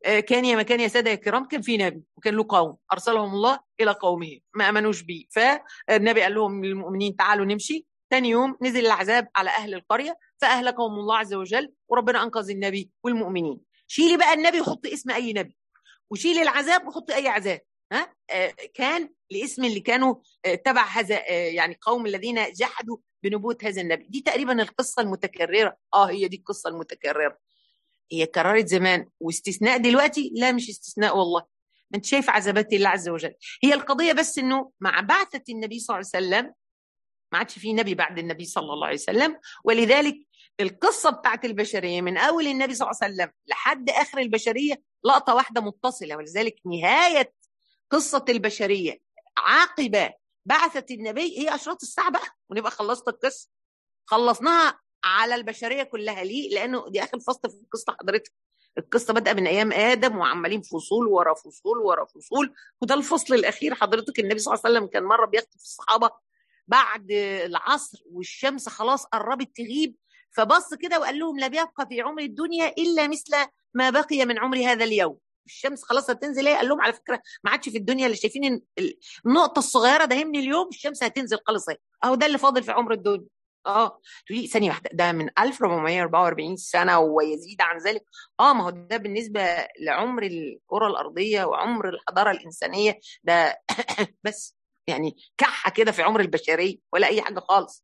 كان يا مكان يا ساده يا كرام كان في نبي وكان له قوم ارسلهم الله الى قومه ما امنوش بيه فالنبي قال لهم للمؤمنين تعالوا نمشي ثاني يوم نزل العذاب على اهل القريه فاهلكهم الله عز وجل وربنا انقذ النبي والمؤمنين شيلي بقى النبي وحط اسم اي نبي وشيلي العذاب وحط اي عذاب ها آه كان الاسم اللي كانوا آه تبع هذا آه يعني قوم الذين جحدوا بنبوة هذا النبي دي تقريبا القصة المتكررة اه هي دي القصة المتكررة هي كررت زمان واستثناء دلوقتي لا مش استثناء والله ما انت شايف عذابات الله عز وجل هي القضية بس انه مع بعثة النبي صلى الله عليه وسلم ما عادش في نبي بعد النبي صلى الله عليه وسلم ولذلك القصة بتاعت البشرية من أول النبي صلى الله عليه وسلم لحد آخر البشرية لقطة واحدة متصلة ولذلك نهاية قصة البشرية عاقبة بعثة النبي هي أشراط الساعة بقى ونبقى خلصت القصة خلصناها على البشرية كلها ليه؟ لأنه دي آخر فصل في القصة حضرتك القصة بدأ من أيام آدم وعمالين فصول ورا فصول ورا فصول وده الفصل الأخير حضرتك النبي صلى الله عليه وسلم كان مرة بيخطب الصحابة بعد العصر والشمس خلاص قربت تغيب فبص كده وقال لهم لا بيبقى في عمر الدنيا الا مثل ما بقي من عمر هذا اليوم الشمس خلاص هتنزل ايه قال لهم على فكره ما عادش في الدنيا اللي شايفين النقطه الصغيره ده من اليوم الشمس هتنزل خالص اهي اهو ده اللي فاضل في عمر الدنيا اه تقولي ثانيه واحده ده من 1444 سنه ويزيد عن ذلك اه ما هو ده بالنسبه لعمر الكره الارضيه وعمر الحضاره الانسانيه ده بس يعني كحه كده في عمر البشريه ولا اي حاجه خالص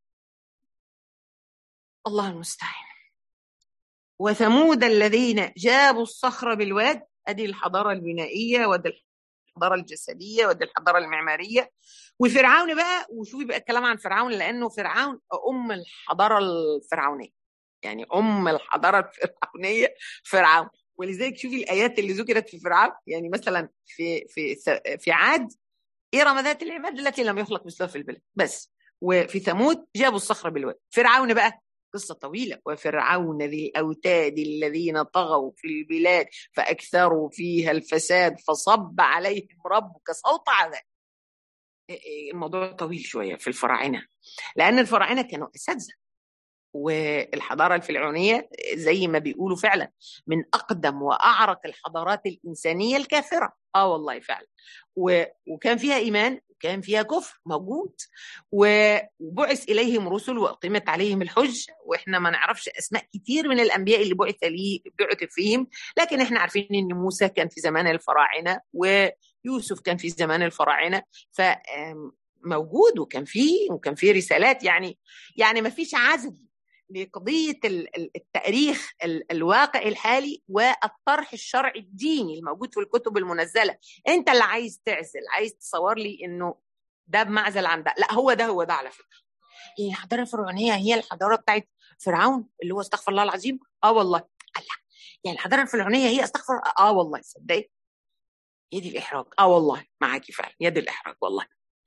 الله المستعان وثمود الذين جابوا الصخر بالواد ادي الحضاره البنائيه ودي الحضاره الجسديه ودي الحضاره المعماريه وفرعون بقى وشوفي بقى الكلام عن فرعون لانه فرعون ام الحضاره الفرعونيه يعني ام الحضاره الفرعونيه فرعون ولذلك شوفي الايات اللي ذكرت في فرعون يعني مثلا في في في عاد إرم ذات العماد التي لم يخلق مثلها في البلاد بس وفي ثمود جابوا الصخرة بالواد فرعون بقى قصة طويلة وفرعون ذي الأوتاد الذين طغوا في البلاد فأكثروا فيها الفساد فصب عليهم ربك صوت عذاب الموضوع طويل شوية في الفراعنة لأن الفراعنة كانوا أساتذة والحضارة الفرعونية زي ما بيقولوا فعلا من أقدم وأعرق الحضارات الإنسانية الكافرة آه والله فعلا و... وكان فيها إيمان وكان فيها كفر موجود وبعث إليهم رسل وأقيمت عليهم الحج وإحنا ما نعرفش أسماء كتير من الأنبياء اللي بعث لي بعث فيهم لكن إحنا عارفين إن موسى كان في زمان الفراعنة ويوسف كان في زمان الفراعنة ف موجود وكان فيه وكان فيه رسالات يعني يعني ما فيش عزل لقضية التاريخ الواقع الحالي والطرح الشرعي الديني الموجود في الكتب المنزلة انت اللي عايز تعزل عايز تصور لي انه ده بمعزل عن ده لا هو ده هو ده على فكرة هي الحضارة الفرعونية هي الحضارة بتاعت فرعون اللي هو استغفر الله العظيم اه والله الله يعني الحضارة الفرعونية هي استغفر اه والله صدقي يد الإحراج اه والله معاكي فعلا يد الإحراج والله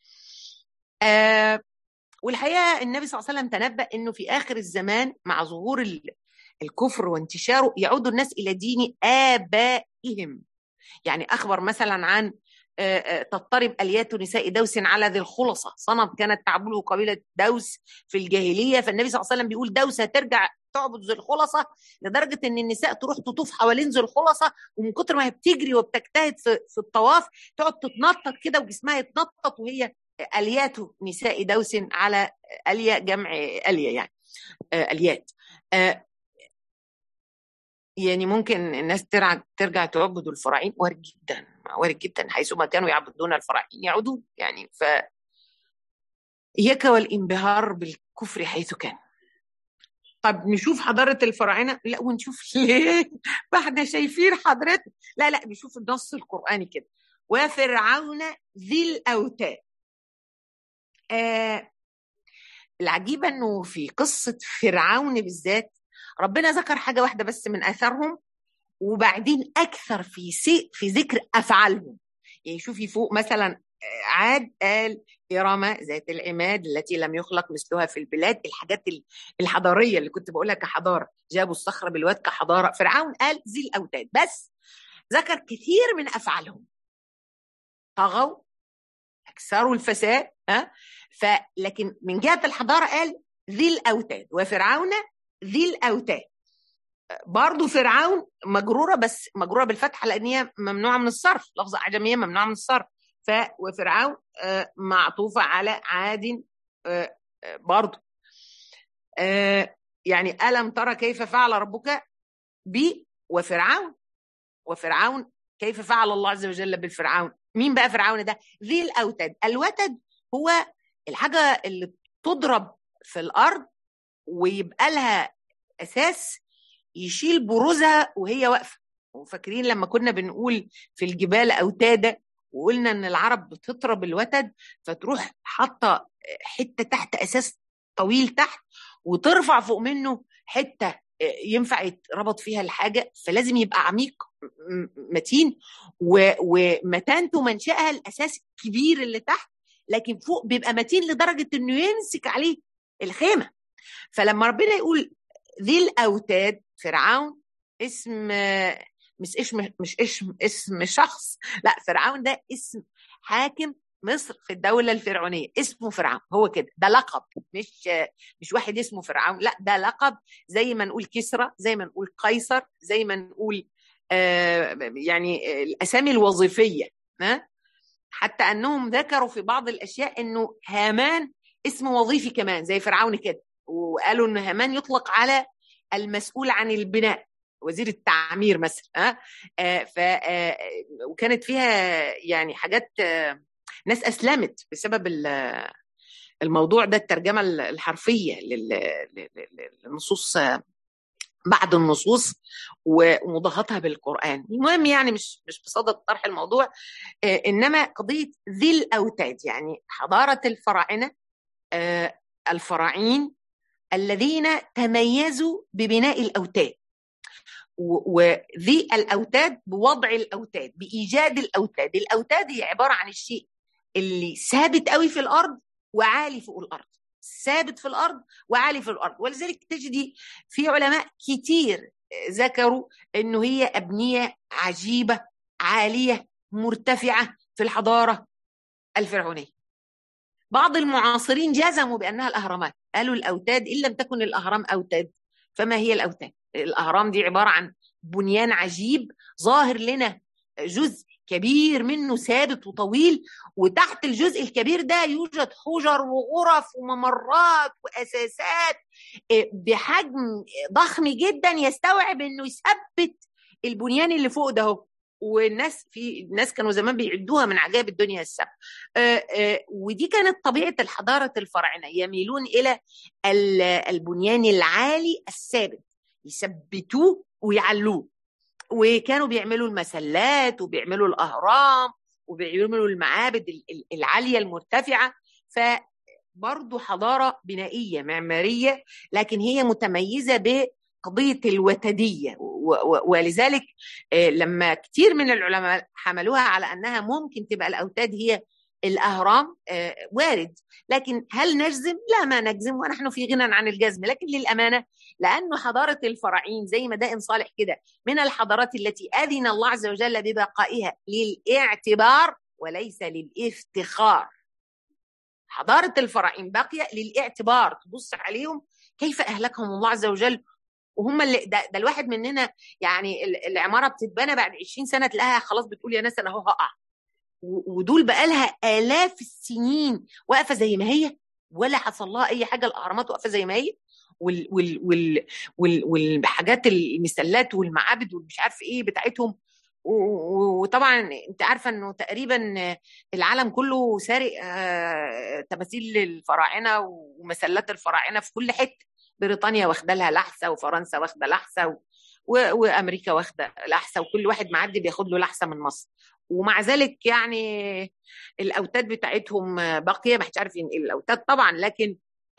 آه والحقيقه النبي صلى الله عليه وسلم تنبأ انه في اخر الزمان مع ظهور الكفر وانتشاره يعود الناس الى دين ابائهم يعني اخبر مثلا عن تضطرب اليات نساء دوس على ذي الخلصه صنم كانت تعبده قبيله دوس في الجاهليه فالنبي صلى الله عليه وسلم بيقول دوس هترجع تعبد ذي الخلصه لدرجه ان النساء تروح تطوف حوالين ذي الخلصه ومن كتر ما هي بتجري وبتجتهد في, في الطواف تقعد تتنطط كده وجسمها يتنطط وهي اليات نساء دوس على اليا جمع اليا يعني اليات يعني ممكن الناس ترجع ترجع تعبد الفراعين وارد جدا وارد جدا حيثما كانوا يعبدون الفراعين يعودون يعني ف إياك والانبهار بالكفر حيث كان طب نشوف حضارة الفراعنة لا ونشوف ليه ما احنا شايفين حضرتك لا لا نشوف النص القرآني كده وفرعون ذي الأوتاد آه العجيبة انه في قصة فرعون بالذات ربنا ذكر حاجة واحدة بس من أثرهم وبعدين أكثر في سي في ذكر أفعالهم يعني شوفي فوق مثلا عاد قال إرم ذات العماد التي لم يخلق مثلها في البلاد الحاجات الحضارية اللي كنت بقولها كحضارة جابوا الصخرة بالواد كحضارة فرعون قال ذي الأوتاد بس ذكر كثير من أفعالهم طغوا أكثروا الفساد ها فلكن من جهة الحضارة قال ذي الأوتاد وفرعون ذي الأوتاد برضه فرعون مجروره بس مجروره بالفتحه لان هي ممنوعه من الصرف لفظه اعجميه ممنوعه من الصرف ف وفرعون معطوفه على عاد برضه يعني الم ترى كيف فعل ربك بي وفرعون وفرعون كيف فعل الله عز وجل بالفرعون مين بقى فرعون ده ذي الاوتاد الوتد هو الحاجه اللي تضرب في الارض ويبقى لها اساس يشيل بروزها وهي واقفه وفاكرين لما كنا بنقول في الجبال اوتاده وقلنا ان العرب بتطرب الوتد فتروح حاطه حته تحت اساس طويل تحت وترفع فوق منه حته ينفع يتربط فيها الحاجه فلازم يبقى عميق متين ومتانته منشأها الاساس الكبير اللي تحت لكن فوق بيبقى متين لدرجه انه يمسك عليه الخيمه فلما ربنا يقول ذي الاوتاد فرعون اسم مش اسم مش اسم اسم شخص لا فرعون ده اسم حاكم مصر في الدولة الفرعونية اسمه فرعون هو كده ده لقب مش مش واحد اسمه فرعون لا ده لقب زي ما نقول كسرى زي ما نقول قيصر زي ما نقول آه يعني الأسامي الوظيفية ها حتى أنهم ذكروا في بعض الأشياء أنه هامان اسم وظيفي كمان زي فرعون كده وقالوا أن هامان يطلق على المسؤول عن البناء وزير التعمير مثلا ها آه ف آه وكانت فيها يعني حاجات آه ناس اسلمت بسبب الموضوع ده الترجمه الحرفيه للنصوص بعد النصوص ومضاهاتها بالقران المهم يعني مش مش بصدد طرح الموضوع انما قضيه ذي الاوتاد يعني حضاره الفراعنه الفراعين الذين تميزوا ببناء الاوتاد وذي الاوتاد بوضع الاوتاد بايجاد الاوتاد الاوتاد هي عباره عن الشيء اللي ثابت قوي في الارض وعالي فوق الارض ثابت في الارض وعالي في الارض ولذلك تجدي في علماء كتير ذكروا انه هي ابنيه عجيبه عاليه مرتفعه في الحضاره الفرعونيه بعض المعاصرين جزموا بانها الاهرامات قالوا الاوتاد ان لم تكن الاهرام اوتاد فما هي الاوتاد الاهرام دي عباره عن بنيان عجيب ظاهر لنا جزء كبير منه ثابت وطويل وتحت الجزء الكبير ده يوجد حجر وغرف وممرات واساسات بحجم ضخم جدا يستوعب انه يثبت البنيان اللي فوق ده هو. والناس في الناس كانوا زمان بيعدوها من عجائب الدنيا السبع ودي كانت طبيعه الحضاره الفراعنه يميلون الى البنيان العالي الثابت يثبتوه ويعلوه وكانوا بيعملوا المسلات وبيعملوا الاهرام وبيعملوا المعابد العاليه المرتفعه فبرضه حضاره بنائيه معماريه لكن هي متميزه بقضيه الوتديه ولذلك لما كتير من العلماء حملوها على انها ممكن تبقى الاوتاد هي الاهرام وارد لكن هل نجزم لا ما نجزم ونحن في غنى عن الجزم لكن للامانه لانه حضاره الفراعين زي ما دائن صالح كده من الحضارات التي اذن الله عز وجل ببقائها للاعتبار وليس للافتخار حضاره الفراعين باقيه للاعتبار تبص عليهم كيف اهلكهم الله عز وجل وهم اللي ده, ده الواحد مننا يعني العماره بتتبنى بعد 20 سنه تلاقيها خلاص بتقول يا ناس انا اهو هقع ودول بقى لها آلاف السنين واقفة زي ما هي ولا حصل لها أي حاجة الأهرامات واقفة زي ما هي وال وال وال وال والحاجات المسلات والمعابد والمش عارف ايه بتاعتهم وطبعا انت عارفه انه تقريبا العالم كله سارق تماثيل الفراعنه ومسلات الفراعنه في كل حته بريطانيا واخده لها لحسه وفرنسا واخده لحسه وامريكا واخده لحسه وكل واحد معدي بياخد له لحسه من مصر ومع ذلك يعني الاوتاد بتاعتهم باقيه ما حدش عارف ينقل الاوتاد طبعا لكن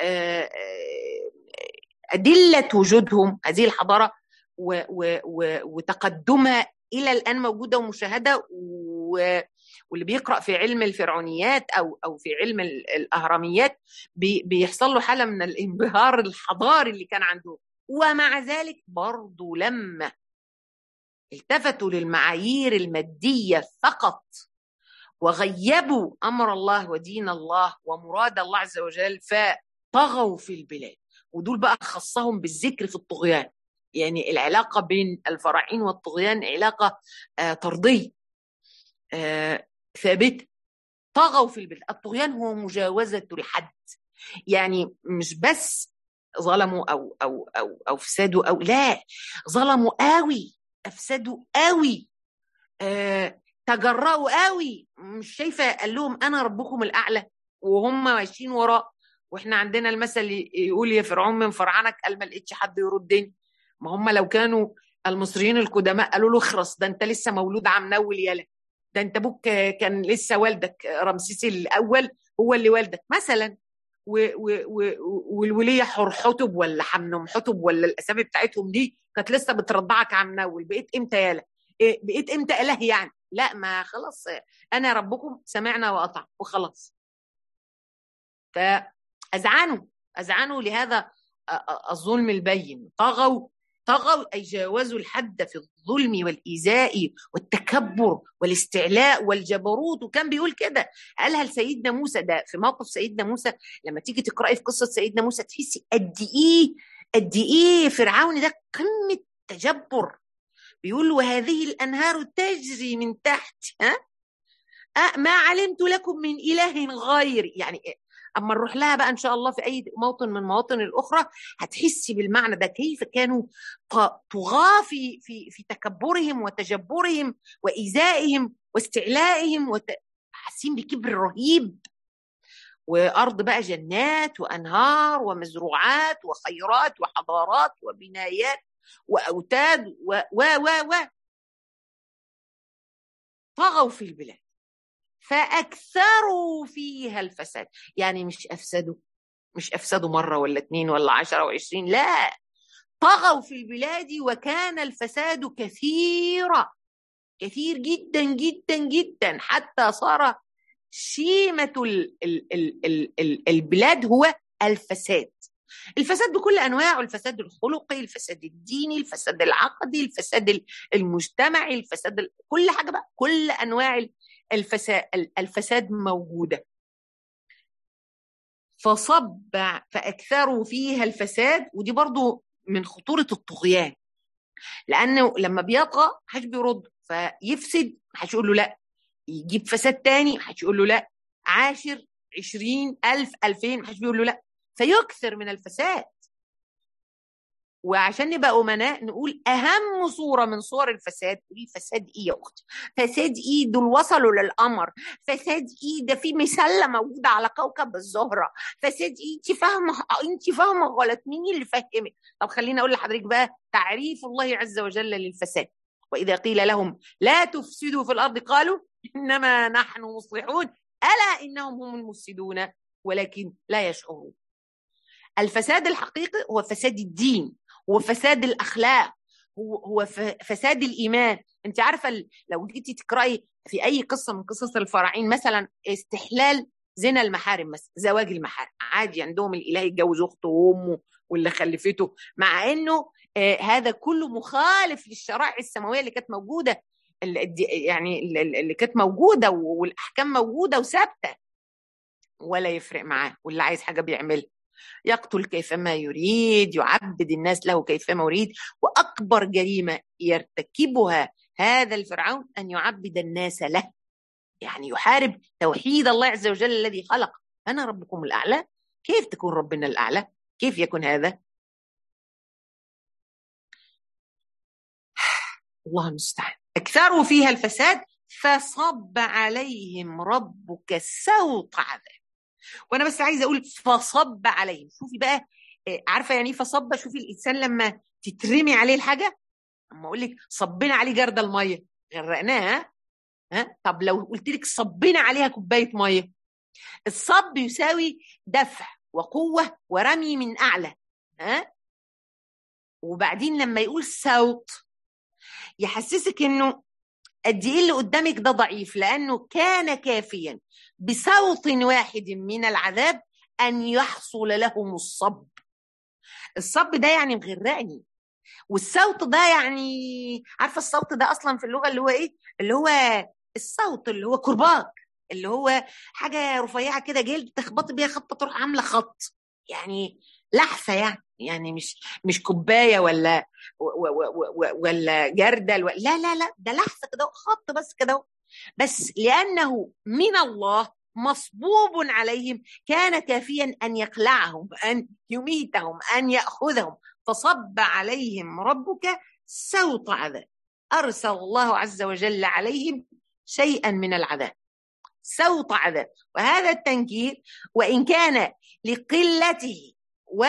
ادله وجودهم هذه الحضاره و و و وتقدمها الى الان موجوده ومشاهده واللي بيقرا في علم الفرعونيات او او في علم الاهراميات بي بيحصل له حاله من الانبهار الحضاري اللي كان عندهم ومع ذلك برضه لما التفتوا للمعايير الماديه فقط وغيبوا امر الله ودين الله ومراد الله عز وجل فطغوا في البلاد ودول بقى خصهم بالذكر في الطغيان يعني العلاقه بين الفراعين والطغيان علاقه آه طرديه آه ثابته طغوا في البلاد الطغيان هو مجاوزه الحد يعني مش بس ظلموا او او او او فسدوا او لا ظلموا قوي افسدوا قوي آه تجرأوا قوي مش شايفه قال لهم انا ربكم الاعلى وهم ماشيين وراه واحنا عندنا المثل يقول يا فرعون من فرعنك قال ما لقيتش حد يردني ما هم لو كانوا المصريين القدماء قالوا له اخرس ده انت لسه مولود عم نول يالا ده انت ابوك كان لسه والدك رمسيس الاول هو اللي والدك مثلا و و و والوليه حرحتب ولا حمنم حتب ولا الاسامي بتاعتهم دي كانت لسه بترضعك عم نول بقيت امتى يالا بقيت امتى اله يعني لا ما خلاص انا ربكم سمعنا واطع وخلاص فاذعنوا اذعنوا لهذا الظلم البين طغوا طغوا اي جاوزوا الحد في الظلم والايذاء والتكبر والاستعلاء والجبروت وكان بيقول كده قالها لسيدنا موسى ده في موقف سيدنا موسى لما تيجي تقراي في قصه سيدنا موسى تحسي قد ايه قد ايه فرعون ده قمه تجبر بيقول وهذه الانهار تجري من تحت ها أه ما علمت لكم من اله غيري يعني اما نروح لها بقى ان شاء الله في اي موطن من المواطن الاخرى هتحسي بالمعنى ده كيف كانوا طغاة في في في تكبرهم وتجبرهم وايذائهم واستعلائهم وت... حاسين بكبر رهيب وارض بقى جنات وانهار ومزروعات وخيرات وحضارات وبنايات واوتاد و و و و طغوا في البلاد فأكثروا فيها الفساد يعني مش أفسدوا مش أفسدوا مرة ولا اتنين ولا عشرة وعشرين لا طغوا في البلاد وكان الفساد كثيرا كثير جدا جدا جدا حتى صار شيمة ال ال ال ال ال البلاد هو الفساد الفساد بكل انواعه الفساد الخلقي الفساد الديني الفساد العقدي الفساد المجتمعي الفساد كل حاجه بقى كل انواع الفساد الفساد موجوده فصب فاكثروا فيها الفساد ودي برضو من خطوره الطغيان لانه لما بيطغى محدش بيرد فيفسد محدش يقول له لا يجيب فساد تاني محدش يقول له لا عاشر عشرين ألف ألفين محدش بيقول له لا فيكثر من الفساد وعشان نبقى أمناء نقول أهم صورة من صور الفساد تقولي فساد إيه يا أختي؟ فساد إيه دول وصلوا للقمر، فساد إيه ده في مسلة موجودة على كوكب الزهرة، فساد إيه أنت فاهمة أنت فاهمة غلط مين اللي فهمك؟ طب خليني أقول لحضرتك بقى تعريف الله عز وجل للفساد وإذا قيل لهم لا تفسدوا في الأرض قالوا إنما نحن مصلحون ألا إنهم هم المفسدون ولكن لا يشعرون الفساد الحقيقي هو فساد الدين هو فساد الاخلاق هو هو فساد الايمان انت عارفه لو جيتي تقراي في اي قصه من قصص الفراعين مثلا استحلال زنا المحارم مثلا زواج المحارم عادي عندهم الاله يتجوز اخته وامه واللي خلفته مع انه آه هذا كله مخالف للشرائع السماويه اللي كانت موجوده يعني اللي كانت موجوده والاحكام موجوده وثابته ولا يفرق معاه واللي عايز حاجه بيعملها يقتل كيفما يريد يعبد الناس له كيفما يريد واكبر جريمه يرتكبها هذا الفرعون ان يعبد الناس له يعني يحارب توحيد الله عز وجل الذي خلق انا ربكم الاعلى كيف تكون ربنا الاعلى كيف يكون هذا الله المستعان اكثروا فيها الفساد فصب عليهم ربك سوط عذاب وانا بس عايزه اقول فصب عليهم شوفي بقى عارفه يعني ايه فصب شوفي الانسان لما تترمي عليه الحاجه اما اقول لك صبنا عليه جرد الميه غرقناه ها طب لو قلت لك صبنا عليها كوبايه ميه الصب يساوي دفع وقوه ورمي من اعلى ها وبعدين لما يقول صوت يحسسك انه قد ايه اللي قدامك ده ضعيف لانه كان كافيا بصوت واحد من العذاب ان يحصل لهم الصب الصب ده يعني مغرقني والصوت ده يعني عارفه الصوت ده اصلا في اللغه اللي هو ايه اللي هو الصوت اللي هو كرباج اللي هو حاجه رفيعه كده جلد تخبطي بيها خبطه تروح عامله خط يعني لحفه يعني يعني مش مش كوبايه ولا ولا جردل لا لا لا ده لحظه كده خط بس كده بس لانه من الله مصبوب عليهم كان كافيا ان يقلعهم ان يميتهم ان ياخذهم فصب عليهم ربك سوط عذاب ارسل الله عز وجل عليهم شيئا من العذاب سوط عذاب وهذا التنكير وان كان لقلته و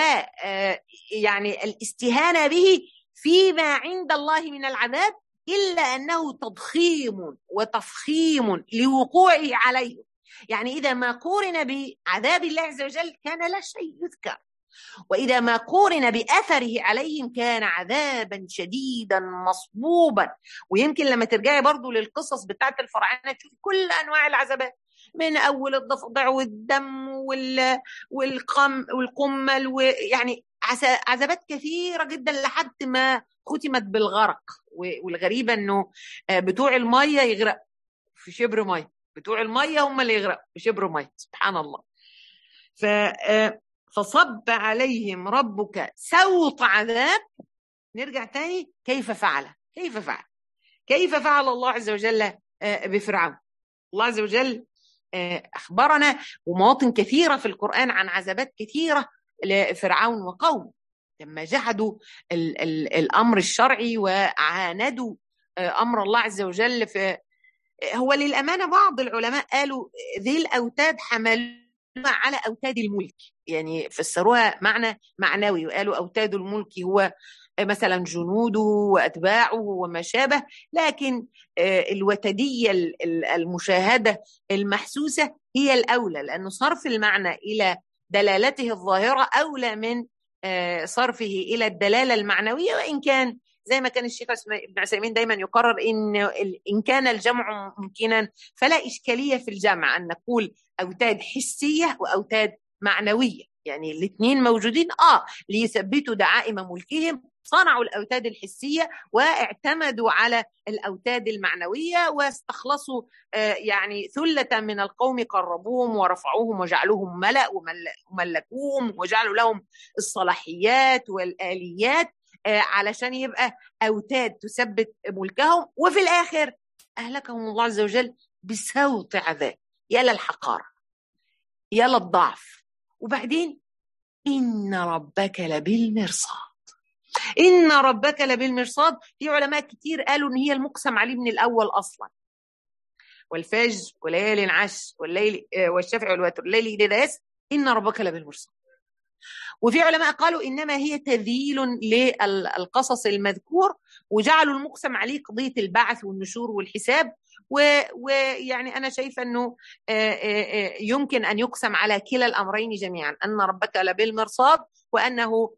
يعني الاستهانه به فيما عند الله من العذاب الا انه تضخيم وتفخيم لوقوعه عليهم يعني اذا ما قورن بعذاب الله عز وجل كان لا شيء يذكر واذا ما قورن باثره عليهم كان عذابا شديدا مصبوبا ويمكن لما ترجعي برضو للقصص بتاعت الفراعنه تشوفي كل انواع العذابات من اول الضفدع والدم وال والقم والقمل ويعني عذابات كثيره جدا لحد ما ختمت بالغرق والغريبه انه بتوع الميه يغرق في شبر ميه بتوع الميه هم اللي يغرقوا في شبر ميه سبحان الله ف فصب عليهم ربك سوط عذاب نرجع تاني كيف فعل كيف فعل كيف فعل الله عز وجل بفرعون الله عز وجل أخبرنا ومواطن كثيرة في القرآن عن عذابات كثيرة لفرعون وقومه لما جحدوا ال ال الأمر الشرعي وعاندوا أمر الله عز وجل في هو للأمانة بعض العلماء قالوا ذي الأوتاد حملوا على أوتاد الملك يعني فسروها معنى معنوي وقالوا أوتاد الملك هو مثلا جنوده واتباعه وما شابه لكن الوتديه المشاهده المحسوسه هي الاولى لانه صرف المعنى الى دلالته الظاهره اولى من صرفه الى الدلاله المعنويه وان كان زي ما كان الشيخ ابن عثيمين دايما يقرر ان ان كان الجمع ممكنا فلا اشكاليه في الجمع ان نقول اوتاد حسيه واوتاد معنويه يعني الاثنين موجودين اه ليثبتوا دعائم ملكهم صنعوا الاوتاد الحسيه واعتمدوا على الاوتاد المعنويه واستخلصوا آه يعني ثله من القوم قربوهم ورفعوهم وجعلوهم ملا وملكوهم وجعلوا لهم الصلاحيات والاليات آه علشان يبقى اوتاد تثبت ملكهم وفي الاخر اهلكهم الله عز وجل بسوط عذاب يا للحقاره يا للضعف وبعدين ان ربك لبالمرصاد ان ربك لبالمرصاد في علماء كتير قالوا ان هي المقسم عليه من الاول اصلا والفجر وليال عشر والليل والشفع والوتر الليل اذا يسر ان ربك لبالمرصاد وفي علماء قالوا انما هي تذييل للقصص المذكور وجعلوا المقسم عليه قضيه البعث والنشور والحساب ويعني انا شايفه انه يمكن ان يقسم على كلا الامرين جميعا ان ربك لبالمرصاد وانه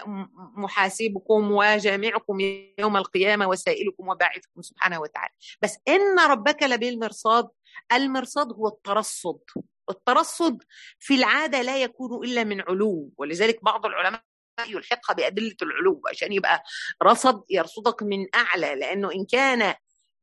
محاسبكم وجامعكم يوم القيامة وسائلكم وباعثكم سبحانه وتعالى بس إن ربك لبالمرصاد المرصاد هو الترصد الترصد في العادة لا يكون إلا من علو ولذلك بعض العلماء يلحقها بأدلة العلو عشان يبقى رصد يرصدك من أعلى لأنه إن كان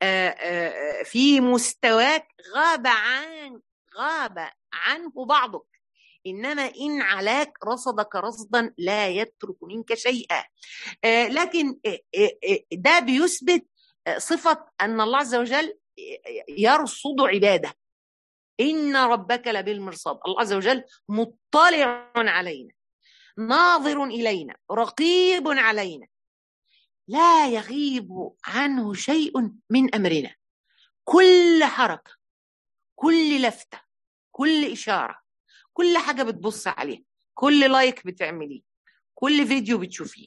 في مستواك غاب عن غاب عنه بعضك انما ان علاك رصدك رصدا لا يترك منك شيئا آه لكن ده بيثبت صفه ان الله عز وجل يرصد عباده ان ربك لبالمرصاد الله عز وجل مطلع علينا ناظر الينا رقيب علينا لا يغيب عنه شيء من امرنا كل حركه كل لفته كل اشاره كل حاجة بتبص عليها كل لايك بتعمليه كل فيديو بتشوفيه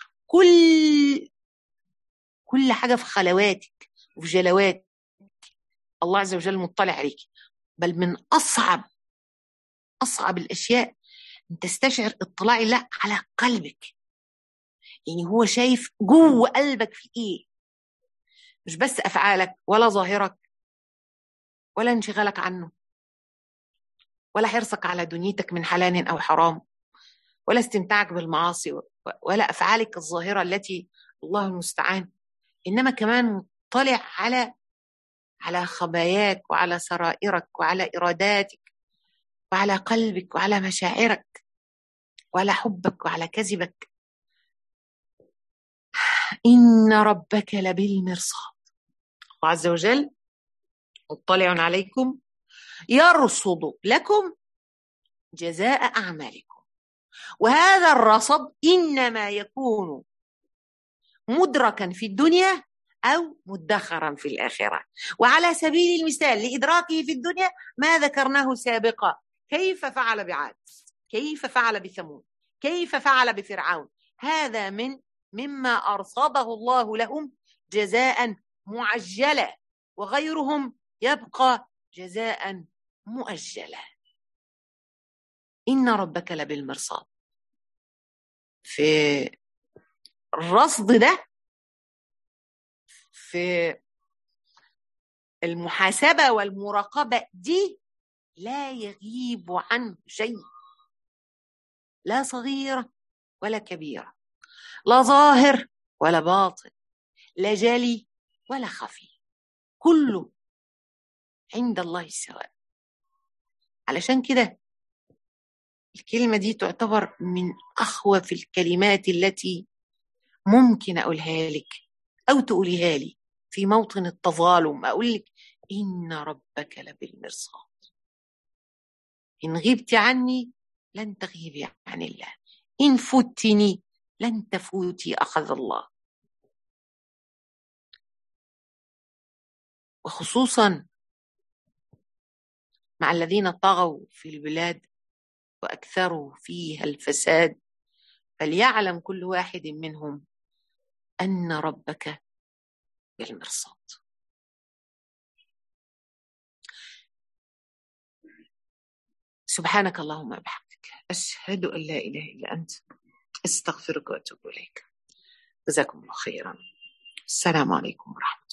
كل كل حاجة في خلواتك وفي جلواتك الله عز وجل مطلع عليك بل من أصعب أصعب الأشياء أن تستشعر اطلاع الله على قلبك يعني هو شايف جوه قلبك في إيه مش بس أفعالك ولا ظاهرك ولا انشغالك عنه ولا حرصك على دنيتك من حلال او حرام ولا استمتاعك بالمعاصي ولا افعالك الظاهره التي الله المستعان انما كمان مطلع على على خباياك وعلى سرائرك وعلى اراداتك وعلى قلبك وعلى مشاعرك وعلى حبك وعلى كذبك إن ربك لبالمرصاد الله عز وجل مطلع عليكم يرصد لكم جزاء أعمالكم وهذا الرصد إنما يكون مدركا في الدنيا أو مدخرا في الآخرة وعلى سبيل المثال لإدراكه في الدنيا ما ذكرناه سابقا كيف فعل بعاد كيف فعل بثمود كيف فعل بفرعون هذا من مما أرصده الله لهم جزاء معجلا وغيرهم يبقى جزاء مؤجلا إن ربك لبالمرصاد في الرصد ده في المحاسبة والمراقبة دي لا يغيب عنه شيء لا صغيرة ولا كبيرة لا ظاهر ولا باطن لا جلي ولا خفي كله عند الله سواء علشان كده الكلمة دي تعتبر من أخوف الكلمات التي ممكن أقولها لك أو تقوليها لي في موطن التظالم أقول لك إن ربك لبالمرصاد إن غبت عني لن تغيبي عن الله إن فتني لن تفوتي أخذ الله وخصوصا مع الذين طغوا في البلاد وأكثروا فيها الفساد فليعلم كل واحد منهم أن ربك بالمرصاد سبحانك اللهم وبحمدك أشهد أن لا إله إلا أنت أستغفرك وأتوب إليك جزاكم الله خيرا السلام عليكم ورحمة